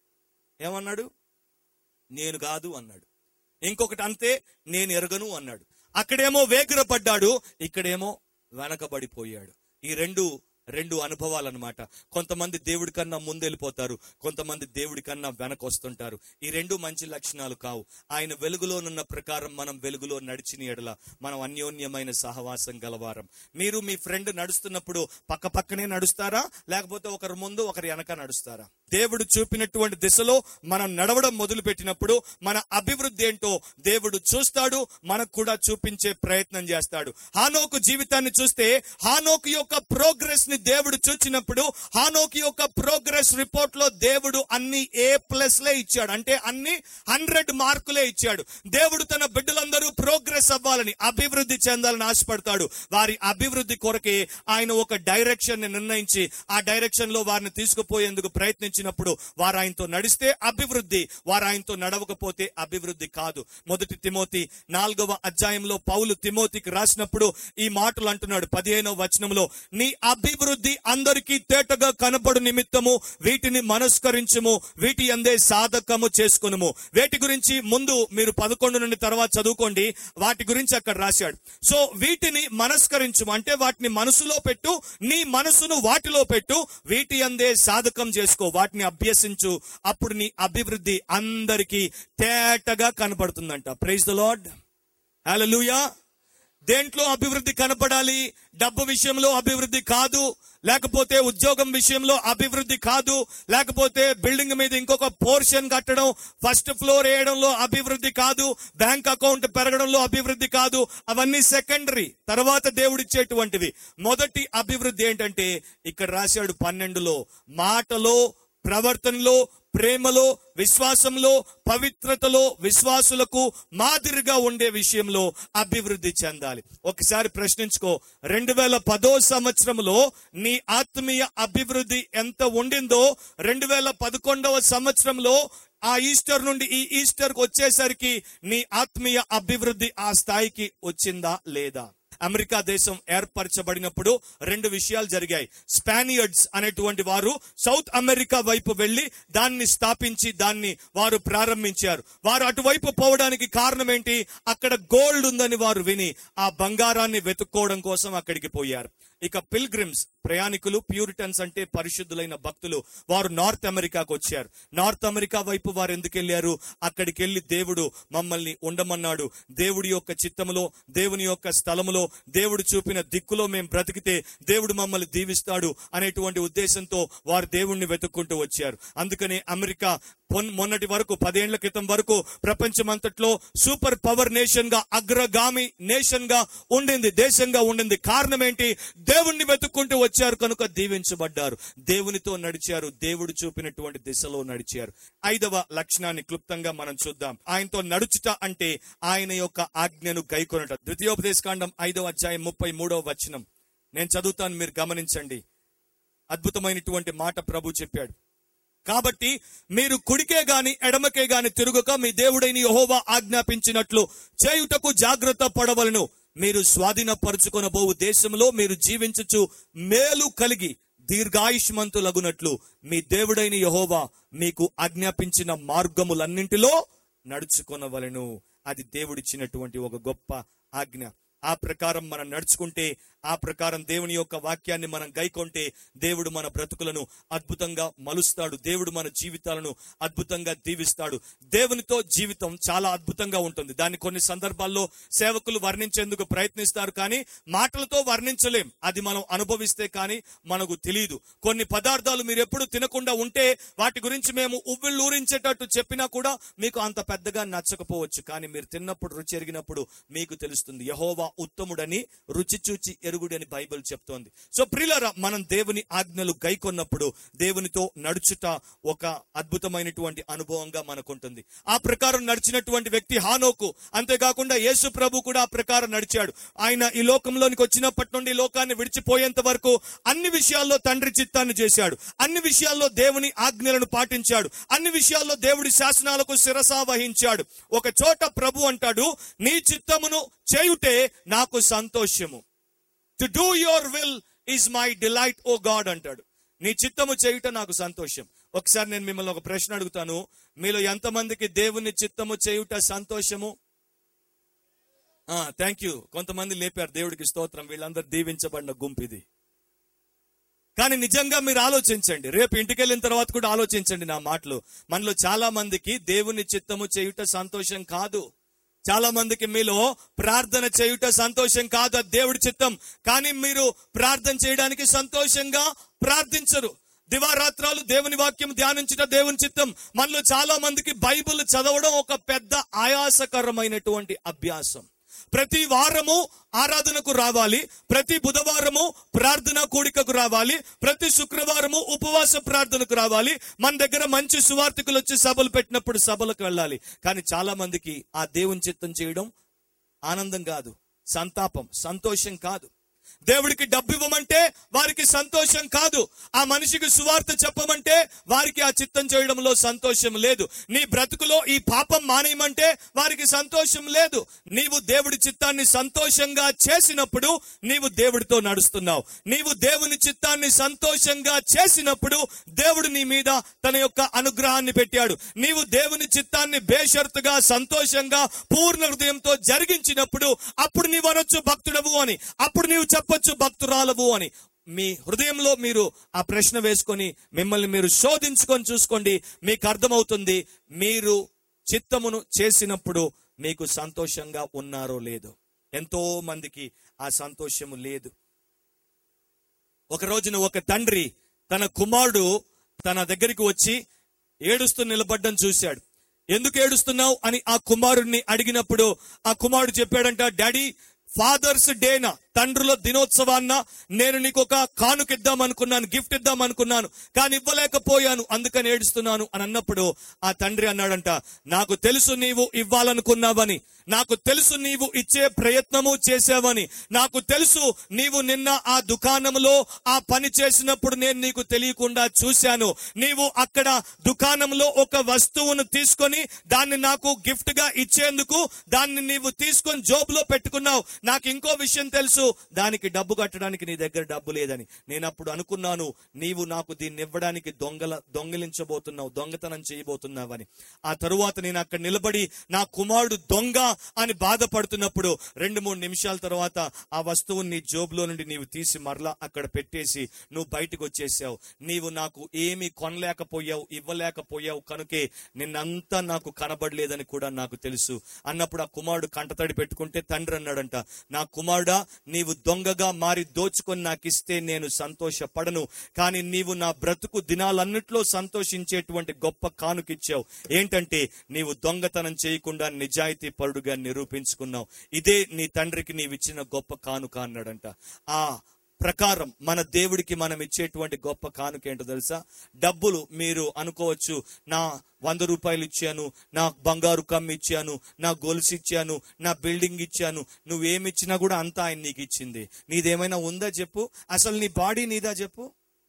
ఏమన్నాడు నేను కాదు అన్నాడు ఇంకొకటి అంతే నేను ఎరగను అన్నాడు అక్కడేమో వేగిరపడ్డాడు ఇక్కడేమో వెనకబడిపోయాడు ఈ రెండు రెండు అనుభవాలు అనమాట కొంతమంది దేవుడి కన్నా ముందెళ్ళిపోతారు కొంతమంది దేవుడి కన్నా వెనక వస్తుంటారు ఈ రెండు మంచి లక్షణాలు కావు ఆయన వెలుగులోనున్న ప్రకారం మనం వెలుగులో నడిచిన ఎడల మనం అన్యోన్యమైన సహవాసం గలవారం మీరు మీ ఫ్రెండ్ నడుస్తున్నప్పుడు పక్క పక్కనే నడుస్తారా లేకపోతే ఒకరు ముందు ఒకరు వెనక నడుస్తారా దేవుడు చూపినటువంటి దిశలో మనం నడవడం మొదలు పెట్టినప్పుడు మన అభివృద్ధి ఏంటో దేవుడు చూస్తాడు మనకు కూడా చూపించే ప్రయత్నం చేస్తాడు హానోకు జీవితాన్ని చూస్తే హానోకు యొక్క ప్రోగ్రెస్ ని దేవుడు చూచినప్పుడు హానోకు యొక్క ప్రోగ్రెస్ రిపోర్ట్ లో దేవుడు అన్ని ఏ ప్లస్ లే ఇచ్చాడు అంటే అన్ని హండ్రెడ్ మార్కులే ఇచ్చాడు దేవుడు తన బిడ్డలందరూ ప్రోగ్రెస్ అవ్వాలని అభివృద్ధి చెందాలని ఆశపడతాడు వారి అభివృద్ధి కొరకే ఆయన ఒక డైరెక్షన్ ని నిర్ణయించి ఆ డైరెక్షన్ లో వారిని తీసుకుపోయేందుకు ప్రయత్నించినప్పుడు వారు ఆయనతో నడిస్తే అభివృద్ధి వారు ఆయనతో నడవకపోతే అభివృద్ధి కాదు మొదటి తిమోతి నాలుగవ అధ్యాయంలో పౌలు తిమోతికి రాసినప్పుడు ఈ మాటలు అంటున్నాడు పదిహేనవ వచనంలో నీ అభివృద్ధి అందరికీ తేటగా కనపడు నిమిత్తము వీటిని మనస్కరించుము వీటి అందే సాధకము చేసుకునుము వేటి గురించి ముందు మీరు పదకొండు నుండి తర్వాత చదువుకోండి వాటి గురించి అక్కడ రాశాడు సో వీటిని మనస్కరించుము అంటే వాటిని మనసులో పెట్టు నీ మనసును వాటిలో పెట్టు వీటి అందే సాధకం చేసుకో వాటిని అభ్యసించు అప్పుడు నీ అభివృద్ధి అందరికీ తేటగా కనపడుతుందంట ప్రైజ్ ద లార్డ్ హల్లెలూయా దేంట్లో అభివృద్ధి కనపడాలి డబ్బు విషయంలో అభివృద్ధి కాదు లేకపోతే ఉద్యోగం విషయంలో అభివృద్ధి కాదు లేకపోతే బిల్డింగ్ మీద ఇంకొక పోర్షన్ కట్టడం ఫస్ట్ ఫ్లోర్ వేయడంలో అభివృద్ధి కాదు బ్యాంక్ అకౌంట్ పెరగడంలో అభివృద్ధి కాదు అవన్నీ సెకండరీ తర్వాత దేవుడిచ్చేటువంటివి మొదటి అభివృద్ధి ఏంటంటే ఇక్కడ రాశాడు పన్నెండులో మాటలో ప్రవర్తనలో ప్రేమలో విశ్వాసంలో పవిత్రతలో విశ్వాసులకు మాదిరిగా ఉండే విషయంలో అభివృద్ధి చెందాలి ఒకసారి ప్రశ్నించుకో రెండు వేల పదో సంవత్సరంలో నీ ఆత్మీయ అభివృద్ధి ఎంత ఉండిందో రెండు వేల పదకొండవ సంవత్సరంలో ఆ ఈస్టర్ నుండి ఈ ఈస్టర్ వచ్చేసరికి నీ ఆత్మీయ అభివృద్ధి ఆ స్థాయికి వచ్చిందా లేదా అమెరికా దేశం ఏర్పరచబడినప్పుడు రెండు విషయాలు జరిగాయి స్పానియర్డ్స్ అనేటువంటి వారు సౌత్ అమెరికా వైపు వెళ్లి దాన్ని స్థాపించి దాన్ని వారు ప్రారంభించారు వారు అటువైపు పోవడానికి కారణం ఏంటి అక్కడ గోల్డ్ ఉందని వారు విని ఆ బంగారాన్ని వెతుక్కోవడం కోసం అక్కడికి పోయారు ఇక పిల్గ్రిమ్స్ ప్రయాణికులు ప్యూరిటన్స్ అంటే పరిశుద్ధులైన భక్తులు వారు నార్త్ అమెరికాకు వచ్చారు నార్త్ అమెరికా వైపు వారు ఎందుకు వెళ్ళారు అక్కడికి వెళ్ళి దేవుడు మమ్మల్ని ఉండమన్నాడు దేవుడి యొక్క చిత్తములో దేవుని యొక్క స్థలములో దేవుడు చూపిన దిక్కులో మేము బ్రతికితే దేవుడు మమ్మల్ని దీవిస్తాడు అనేటువంటి ఉద్దేశంతో వారు దేవుణ్ణి వెతుక్కుంటూ వచ్చారు అందుకనే అమెరికా పొన్- మొన్నటి వరకు పదేళ్ల క్రితం వరకు ప్రపంచమంతట్లో సూపర్ పవర్ నేషన్ గా అగ్రగామి నేషన్ గా ఉండింది దేశంగా ఉండింది కారణం ఏంటి దేవుణ్ణి వెతుక్కుంటూ వచ్చారు కనుక దీవించబడ్డారు దేవునితో నడిచారు దేవుడు చూపినటువంటి దిశలో నడిచారు ఐదవ లక్షణాన్ని క్లుప్తంగా మనం చూద్దాం ఆయనతో నడుచుట అంటే ఆయన యొక్క ఆజ్ఞను గైకొనట ద్వితీయోపదేశకాండం ఐదవ అధ్యాయం ముప్పై మూడవ వచనం నేను చదువుతాను మీరు గమనించండి అద్భుతమైనటువంటి మాట ప్రభు చెప్పాడు కాబట్టి మీరు కుడికే గాని ఎడమకే గాని తిరుగుక మీ దేవుడైన యెహోవా ఆజ్ఞాపించినట్లు చేయుటకు జాగ్రత్త పడవలను మీరు స్వాధీనపరుచుకొనబోవు దేశంలో మీరు జీవించుచు మేలు కలిగి దీర్ఘాయుష్మంతులగునట్లు మీ దేవుడైన యెహోవా మీకు ఆజ్ఞాపించిన మార్గములన్నింటిలో నడుచుకొనవలెను అది దేవుడిచ్చినటువంటి ఒక గొప్ప ఆజ్ఞ ఆ ప్రకారం మనం నడుచుకుంటే ఆ ప్రకారం దేవుని యొక్క వాక్యాన్ని మనం గైకొంటే దేవుడు మన బ్రతుకులను అద్భుతంగా మలుస్తాడు దేవుడు మన జీవితాలను అద్భుతంగా దీవిస్తాడు దేవునితో జీవితం చాలా అద్భుతంగా ఉంటుంది దాన్ని కొన్ని సందర్భాల్లో సేవకులు వర్ణించేందుకు ప్రయత్నిస్తారు కానీ మాటలతో వర్ణించలేం అది మనం అనుభవిస్తే కానీ మనకు తెలియదు కొన్ని పదార్థాలు మీరు ఎప్పుడు తినకుండా ఉంటే వాటి గురించి మేము ఉవ్విళ్ళూరించేటట్టు చెప్పినా కూడా మీకు అంత పెద్దగా నచ్చకపోవచ్చు కానీ మీరు తిన్నప్పుడు రుచి ఎరిగినప్పుడు మీకు తెలుస్తుంది యహోవా ఉత్తముడని రుచి చూచి ఎరుగుడని బైబిల్ చెప్తోంది సో ప్రిలర మనం దేవుని ఆజ్ఞలు గైకొన్నప్పుడు దేవునితో నడుచుట ఒక అద్భుతమైనటువంటి అనుభవంగా మనకుంటుంది ఆ ప్రకారం నడిచినటువంటి వ్యక్తి హానోకు అంతేకాకుండా యేసు ప్రభు కూడా ఆ ప్రకారం నడిచాడు ఆయన ఈ లోకంలోనికి వచ్చినప్పటి నుండి ఈ లోకాన్ని విడిచిపోయేంత వరకు అన్ని విషయాల్లో తండ్రి చిత్తాన్ని చేశాడు అన్ని విషయాల్లో దేవుని ఆజ్ఞలను పాటించాడు అన్ని విషయాల్లో దేవుడి శాసనాలకు శిరసా వహించాడు ఒక చోట ప్రభు అంటాడు నీ చిత్తమును చేయుటే నాకు సంతోషము to do your will is my delight O God అంటాడు నీ చిత్తము చేయుట నాకు సంతోషం ఒకసారి నేను మిమ్మల్ని ఒక ప్రశ్న అడుగుతాను మీలో ఎంతమందికి దేవుని చిత్తము చేయుట సంతోషము థ్యాంక్ యూ కొంతమంది లేపారు దేవుడికి స్తోత్రం వీళ్ళందరూ దీవించబడిన గుంపు ఇది కానీ నిజంగా మీరు ఆలోచించండి రేపు ఇంటికి వెళ్ళిన తర్వాత కూడా ఆలోచించండి నా మాటలు మనలో చాలా మందికి దేవుని చిత్తము చేయుట సంతోషం కాదు చాలా మందికి మీలో ప్రార్థన చేయుట సంతోషం కాదు అది దేవుడి చిత్తం కానీ మీరు ప్రార్థన చేయడానికి సంతోషంగా ప్రార్థించరు దివారాత్రాలు దేవుని వాక్యం ధ్యానించడం దేవుని చిత్తం మనలో చాలా మందికి బైబిల్ చదవడం ఒక పెద్ద ఆయాసకరమైనటువంటి అభ్యాసం ప్రతి వారము ఆరాధనకు రావాలి ప్రతి బుధవారము ప్రార్థన కూడికకు రావాలి ప్రతి శుక్రవారము ఉపవాస ప్రార్థనకు రావాలి మన దగ్గర మంచి సువార్థికులు వచ్చి సభలు పెట్టినప్పుడు సభలకు వెళ్ళాలి కానీ చాలా మందికి ఆ దేవుని చిత్తం చేయడం ఆనందం కాదు సంతాపం సంతోషం కాదు దేవుడికి డబ్బు ఇవ్వమంటే వారికి సంతోషం కాదు ఆ మనిషికి సువార్త చెప్పమంటే వారికి ఆ చిత్తం చేయడంలో సంతోషం లేదు నీ బ్రతుకులో ఈ పాపం మానేయమంటే వారికి సంతోషం లేదు నీవు దేవుడి చిత్తాన్ని సంతోషంగా చేసినప్పుడు నీవు దేవుడితో నడుస్తున్నావు నీవు దేవుని చిత్తాన్ని సంతోషంగా చేసినప్పుడు దేవుడు నీ మీద తన యొక్క అనుగ్రహాన్ని పెట్టాడు నీవు దేవుని చిత్తాన్ని బేషరతుగా సంతోషంగా పూర్ణ హృదయంతో జరిగించినప్పుడు అప్పుడు నీవు అనొచ్చు భక్తుడవు అని అప్పుడు నీవు చెప్పొచ్చు భక్తురాలవు అని మీ హృదయంలో మీరు ఆ ప్రశ్న వేసుకొని మిమ్మల్ని మీరు శోధించుకొని చూసుకోండి మీకు అర్థమవుతుంది మీరు చిత్తమును చేసినప్పుడు మీకు సంతోషంగా ఉన్నారో లేదో ఎంతో మందికి ఆ సంతోషము లేదు ఒక రోజున ఒక తండ్రి తన కుమారుడు తన దగ్గరికి వచ్చి ఏడుస్తూ నిలబడ్డం చూశాడు ఎందుకు ఏడుస్తున్నావు అని ఆ కుమారుడిని అడిగినప్పుడు ఆ కుమారుడు చెప్పాడంట డాడీ ఫాదర్స్ డేనా తండ్రుల దినోత్సవాన్న నేను నీకు ఒక కానుక ఇద్దాం అనుకున్నాను గిఫ్ట్ ఇద్దాం అనుకున్నాను కానీ ఇవ్వలేకపోయాను అందుకని ఏడుస్తున్నాను అని అన్నప్పుడు ఆ తండ్రి అన్నాడంట నాకు తెలుసు నీవు ఇవ్వాలనుకున్నావని నాకు తెలుసు నీవు ఇచ్చే ప్రయత్నము చేసావని నాకు తెలుసు నీవు నిన్న ఆ దుకాణంలో ఆ పని చేసినప్పుడు నేను నీకు తెలియకుండా చూశాను నీవు అక్కడ దుకాణంలో ఒక వస్తువును తీసుకొని దాన్ని నాకు గిఫ్ట్ గా ఇచ్చేందుకు దాన్ని నీవు తీసుకొని జోబులో పెట్టుకున్నావు నాకు ఇంకో విషయం తెలుసు దానికి డబ్బు కట్టడానికి నీ దగ్గర డబ్బు లేదని నేను అప్పుడు అనుకున్నాను నీవు నాకు దీన్ని ఇవ్వడానికి దొంగల దొంగిలించబోతున్నావు దొంగతనం చేయబోతున్నావని ఆ తరువాత నేను అక్కడ నిలబడి నా కుమారుడు దొంగ అని బాధపడుతున్నప్పుడు రెండు మూడు నిమిషాల తర్వాత ఆ వస్తువుని నీ జోబులో నుండి నీవు తీసి మరలా అక్కడ పెట్టేసి నువ్వు బయటకు వచ్చేసావు నీవు నాకు ఏమీ కొనలేకపోయావు ఇవ్వలేకపోయావు కనుకే నిన్నంతా నాకు కనబడలేదని కూడా నాకు తెలుసు అన్నప్పుడు ఆ కుమారుడు కంటతడి పెట్టుకుంటే తండ్రి అన్నాడంట నా కుమారుడా నీవు దొంగగా మారి దోచుకొని నాకు ఇస్తే నేను సంతోషపడను కానీ నీవు నా బ్రతుకు దినాలన్నిట్లో సంతోషించేటువంటి గొప్ప కానుకిచ్చావు ఏంటంటే నీవు దొంగతనం చేయకుండా నిజాయితీ పరుడుగా నిరూపించుకున్నావు ఇదే నీ తండ్రికి నీవిచ్చిన గొప్ప కానుక అన్నాడంట ఆ ప్రకారం మన దేవుడికి మనం ఇచ్చేటువంటి గొప్ప కానుక ఏంటో తెలుసా డబ్బులు మీరు అనుకోవచ్చు నా వంద రూపాయలు ఇచ్చాను నా బంగారు కమ్మి ఇచ్చాను నా గొలుసు ఇచ్చాను నా బిల్డింగ్ ఇచ్చాను నువ్వేమిచ్చినా కూడా అంతా ఆయన నీకు ఇచ్చింది నీదేమైనా ఉందా చెప్పు అసలు నీ బాడీ నీదా చెప్పు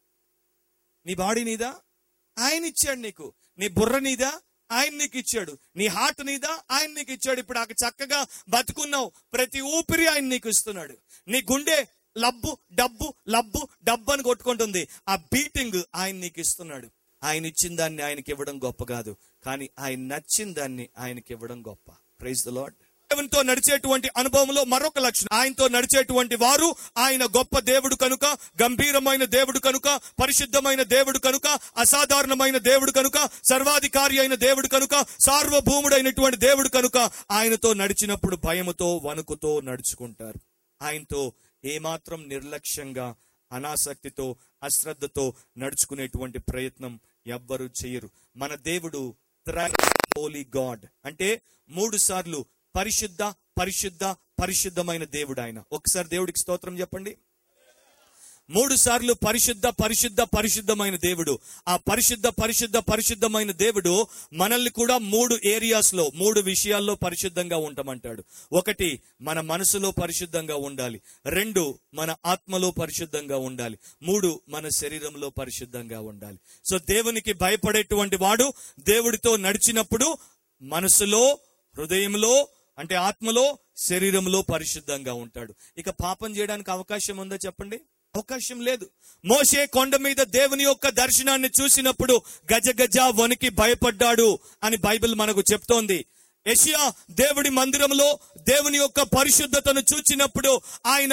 నీ బాడీ నీదా ఆయన ఇచ్చాడు నీకు నీ బుర్ర నీదా ఆయన నీకు ఇచ్చాడు నీ హార్ట్ నీదా ఆయన నీకు ఇచ్చాడు ఇప్పుడు ఆకు చక్కగా బతుకున్నావు ప్రతి ఊపిరి ఆయన నీకు ఇస్తున్నాడు నీ గుండె లబ్బు డబ్బు లబ్బు డబ్బు అని కొట్టుకుంటుంది ఆ బీటింగ్ ఆయన నీకు ఇస్తున్నాడు ఆయన ఇచ్చిన దాన్ని ఆయనకి ఇవ్వడం గొప్ప కాదు కానీ ఆయన నచ్చిన దాన్ని ఆయనకి ఇవ్వడం గొప్ప ప్రైజ్ ద లాడ్ దేవునితో నడిచేటువంటి అనుభవంలో మరొక లక్షణం ఆయనతో నడిచేటువంటి వారు ఆయన గొప్ప దేవుడు కనుక గంభీరమైన దేవుడు కనుక పరిశుద్ధమైన దేవుడు కనుక అసాధారణమైన దేవుడు కనుక సర్వాధికారి అయిన దేవుడు కనుక సార్వభౌముడైనటువంటి దేవుడు కనుక ఆయనతో నడిచినప్పుడు భయముతో వణుకుతో నడుచుకుంటారు ఆయనతో ఏమాత్రం నిర్లక్ష్యంగా అనాసక్తితో అశ్రద్ధతో నడుచుకునేటువంటి ప్రయత్నం ఎవ్వరూ చేయరు మన దేవుడు హోలీ గాడ్ అంటే మూడు సార్లు పరిశుద్ధ పరిశుద్ధ పరిశుద్ధమైన దేవుడు ఆయన ఒకసారి దేవుడికి స్తోత్రం చెప్పండి మూడు సార్లు పరిశుద్ధ పరిశుద్ధ పరిశుద్ధమైన దేవుడు ఆ పరిశుద్ధ పరిశుద్ధ పరిశుద్ధమైన దేవుడు మనల్ని కూడా మూడు ఏరియాస్ లో మూడు విషయాల్లో పరిశుద్ధంగా ఉండమంటాడు ఒకటి మన మనసులో పరిశుద్ధంగా ఉండాలి రెండు మన ఆత్మలో పరిశుద్ధంగా ఉండాలి మూడు మన శరీరంలో పరిశుద్ధంగా ఉండాలి సో దేవునికి భయపడేటువంటి వాడు దేవుడితో నడిచినప్పుడు మనసులో హృదయంలో అంటే ఆత్మలో శరీరంలో పరిశుద్ధంగా ఉంటాడు ఇక పాపం చేయడానికి అవకాశం ఉందా చెప్పండి అవకాశం లేదు మోషే కొండ మీద దేవుని యొక్క దర్శనాన్ని చూసినప్పుడు గజ గజ వణికి భయపడ్డాడు అని బైబిల్ మనకు చెప్తోంది యెషయా దేవుడి మందిరంలో దేవుని యొక్క పరిశుద్ధతను చూచినప్పుడు ఆయన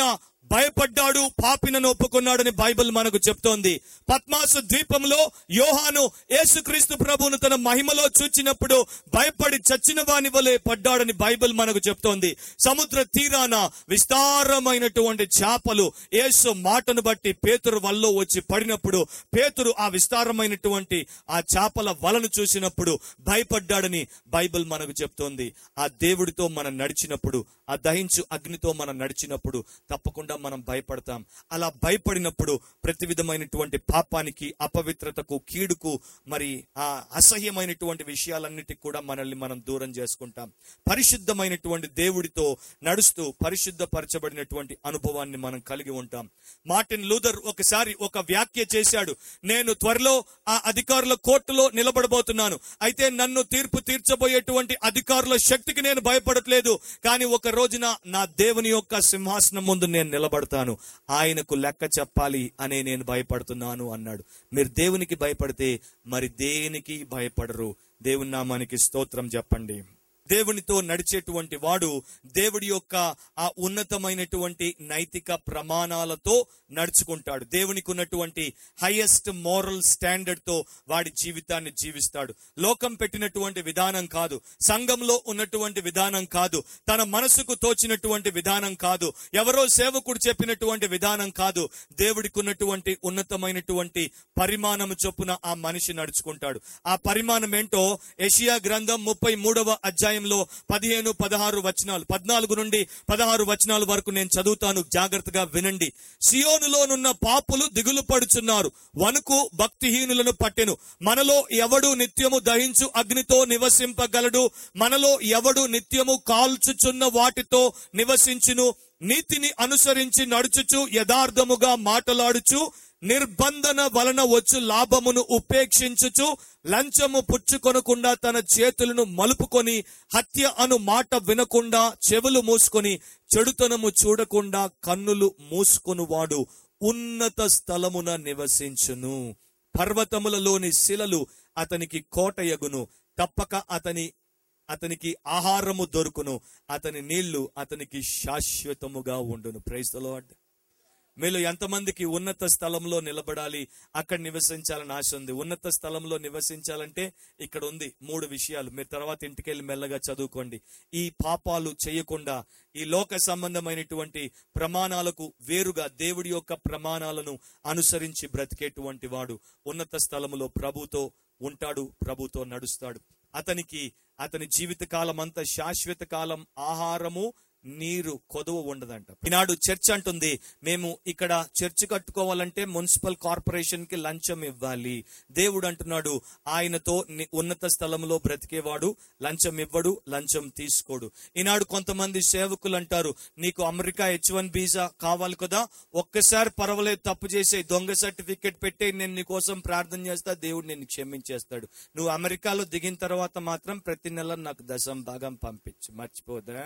భయపడ్డాడు పాపినను ఒప్పుకున్నాడని బైబిల్ మనకు చెప్తోంది పద్మాసు ద్వీపంలో యోహాను యేసుక్రీస్తు ప్రభువును తన మహిమలో చూచినప్పుడు భయపడి చచ్చిన వాని వలె పడ్డాడని బైబిల్ మనకు చెప్తోంది సముద్ర తీరాన విస్తారమైనటువంటి చేపలు యేసు మాటను బట్టి పేతురు వల్లో వచ్చి పడినప్పుడు పేతురు ఆ విస్తారమైనటువంటి ఆ చేపల వలను చూసినప్పుడు భయపడ్డాడని బైబిల్ మనకు చెప్తోంది ఆ దేవుడితో మనం నడిచినప్పుడు ఆ దహించు అగ్నితో మనం నడిచినప్పుడు తప్పకుండా మనం భయపడతాం అలా భయపడినప్పుడు ప్రతి విధమైనటువంటి పాపానికి అపవిత్రతకు కీడుకు మరి ఆ అసహ్యమైనటువంటి విషయాలన్నిటికి కూడా మనల్ని మనం దూరం చేసుకుంటాం పరిశుద్ధమైనటువంటి దేవుడితో నడుస్తూ పరిశుద్ధపరచబడినటువంటి అనుభవాన్ని మనం కలిగి ఉంటాం మార్టిన్ లూథర్ ఒకసారి ఒక వ్యాఖ్య చేశాడు నేను త్వరలో ఆ అధికారుల కోర్టులో నిలబడబోతున్నాను అయితే నన్ను తీర్పు తీర్చబోయేటువంటి అధికారుల శక్తికి నేను భయపడట్లేదు కానీ ఒక రోజున నా దేవుని యొక్క సింహాసనం ముందు నేను నిలబడతాను ఆయనకు లెక్క చెప్పాలి అనే నేను భయపడుతున్నాను అన్నాడు మీరు దేవునికి భయపడితే మరి దేనికి భయపడరు దేవుని నామానికి స్తోత్రం చెప్పండి దేవునితో నడిచేటువంటి వాడు దేవుడి యొక్క ఆ ఉన్నతమైనటువంటి నైతిక ప్రమాణాలతో నడుచుకుంటాడు దేవునికి ఉన్నటువంటి హైయెస్ట్ మోరల్ స్టాండర్డ్ తో వాడి జీవితాన్ని జీవిస్తాడు లోకం పెట్టినటువంటి విధానం కాదు సంఘంలో ఉన్నటువంటి విధానం కాదు తన మనసుకు తోచినటువంటి విధానం కాదు ఎవరో సేవకుడు చెప్పినటువంటి విధానం కాదు దేవుడికి ఉన్నటువంటి ఉన్నతమైనటువంటి పరిమాణం చొప్పున ఆ మనిషి నడుచుకుంటాడు ఆ పరిమాణం ఏంటో ఏషియా గ్రంథం ముప్పై మూడవ అధ్యాయంలో పదిహేను పదహారు వచనాలు పద్నాలుగు నుండి పదహారు వచనాల వరకు నేను చదువుతాను జాగ్రత్తగా వినండి సియోనులోనున్న పాపులు దిగులు పడుచున్నారు వణుకు భక్తిహీనులను పట్టెను మనలో ఎవడు నిత్యము దహించు అగ్నితో నివసింపగలడు మనలో ఎవడు నిత్యము కాల్చుచున్న వాటితో నివసించును నీతిని అనుసరించి నడుచుచు యథార్థముగా మాటలాడుచు నిర్బంధన వలన వచ్చు లాభమును ఉపేక్షించుచు లంచము పుచ్చుకొనకుండా తన చేతులను మలుపుకొని హత్య అను మాట వినకుండా చెవులు మూసుకొని చెడుతనము చూడకుండా కన్నులు మూసుకొనువాడు ఉన్నత స్థలమున నివసించును పర్వతములలోని శిలలు అతనికి కోటయగును తప్పక అతని అతనికి ఆహారము దొరుకును అతని నీళ్లు అతనికి శాశ్వతముగా ఉండును ప్రైజ్ ద లార్డ్ మీలో ఎంతమందికి ఉన్నత స్థలంలో నిలబడాలి అక్కడ నివసించాలని ఆశ ఉంది ఉన్నత స్థలంలో నివసించాలంటే ఇక్కడ ఉంది మూడు విషయాలు మీరు తర్వాత ఇంటికెళ్ళి మెల్లగా చదువుకోండి ఈ పాపాలు చేయకుండా ఈ లోక సంబంధమైనటువంటి ప్రమాణాలకు వేరుగా దేవుడి యొక్క ప్రమాణాలను అనుసరించి బ్రతికేటువంటి వాడు ఉన్నత స్థలములో ప్రభుతో ఉంటాడు ప్రభుతో నడుస్తాడు అతనికి అతని జీవిత కాలం అంతా శాశ్వత కాలం ఆహారము నీరు కొదువ ఉండదంట ఈనాడు చర్చ్ అంటుంది మేము ఇక్కడ చర్చ్ కట్టుకోవాలంటే మున్సిపల్ కార్పొరేషన్ కి లంచం ఇవ్వాలి దేవుడు అంటున్నాడు ఆయనతో ని- ఉన్నత స్థలంలో బ్రతికేవాడు లంచం ఇవ్వడు లంచం తీసుకోడు ఈనాడు కొంతమంది సేవకులు అంటారు నీకు అమెరికా హెచ్ వన్ వీసా కావాలి కదా ఒక్కసారి పర్వాలేదు తప్పు చేసే దొంగ సర్టిఫికెట్ పెట్టే నేను నీ కోసం ప్రార్థన చేస్తా దేవుడు నిన్ను క్షమించేస్తాడు నువ్వు అమెరికాలో దిగిన తర్వాత మాత్రం ప్రతి నెల నాకు దశం భాగం పంపించు మర్చిపోదా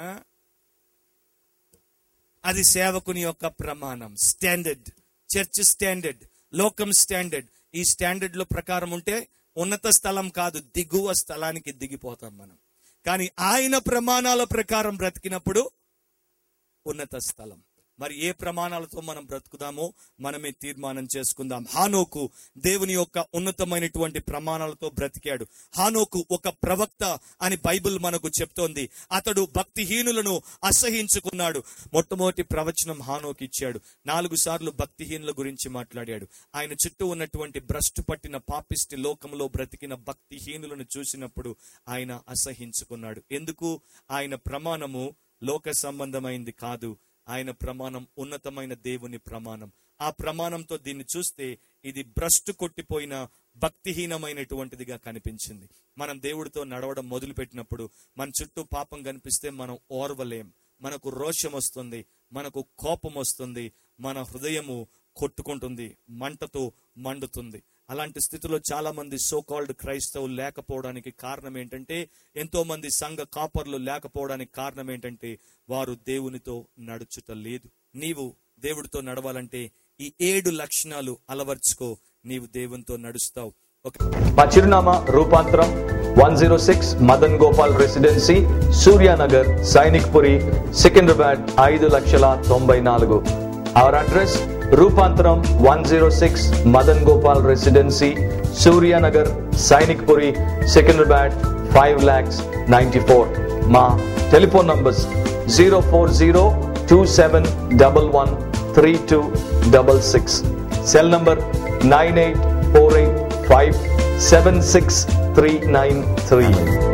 అది సేవకుని యొక్క ప్రమాణం స్టాండర్డ్ చర్చ్ స్టాండర్డ్ లోకం స్టాండర్డ్ ఈ స్టాండర్డ్ లో ప్రకారం ఉంటే ఉన్నత స్థలం కాదు దిగువ స్థలానికి దిగిపోతాం మనం కానీ ఆయన ప్రమాణాల ప్రకారం బ్రతికినప్పుడు ఉన్నత స్థలం మరి ఏ ప్రమాణాలతో మనం బ్రతుకుదామో మనమే తీర్మానం చేసుకుందాం హానోకు దేవుని యొక్క ఉన్నతమైనటువంటి ప్రమాణాలతో బ్రతికాడు హానోకు ఒక ప్రవక్త అని బైబిల్ మనకు చెప్తోంది అతడు భక్తిహీనులను అసహించుకున్నాడు మొట్టమొదటి ప్రవచనం హానోకు ఇచ్చాడు నాలుగు సార్లు భక్తిహీనుల గురించి మాట్లాడాడు ఆయన చుట్టూ ఉన్నటువంటి భ్రష్టు పట్టిన పాపిష్టి లోకంలో బ్రతికిన భక్తిహీనులను చూసినప్పుడు ఆయన అసహించుకున్నాడు ఎందుకు ఆయన ప్రమాణము లోక సంబంధమైంది కాదు ఆయన ప్రమాణం ఉన్నతమైన దేవుని ప్రమాణం ఆ ప్రమాణంతో దీన్ని చూస్తే ఇది భ్రష్టు కొట్టిపోయిన భక్తిహీనమైనటువంటిదిగా కనిపించింది మనం దేవుడితో నడవడం మొదలుపెట్టినప్పుడు మన చుట్టూ పాపం కనిపిస్తే మనం ఓర్వలేం మనకు రోషం వస్తుంది మనకు కోపం వస్తుంది మన హృదయము కొట్టుకుంటుంది మంటతో మండుతుంది అలాంటి స్థితిలో చాలా మంది సో కాల్డ్ క్రైస్తవులు లేకపోవడానికి కారణం ఏంటంటే ఎంతో మంది సంఘ కాపర్లు లేకపోవడానికి కారణం ఏంటంటే వారు దేవునితో నడుచుట లేదు నీవు దేవుడితో నడవాలంటే ఈ ఏడు లక్షణాలు అలవర్చుకో నీవు దేవునితో నడుస్తావు ఒక మా చిరునామా రూపాంతరం one zero six Madan Gopal residency Suryanagar Sainik Puri Secunderabad ఐదు లక్షల తొంభై నాలుగు Our address Rupantaram 106 Madan Gopal Residency, Suryanagar, Sainik Puri, Secunderabad 5 lakhs 94. Ma telephone numbers 040 2711 3266. Cell number 98485 76393.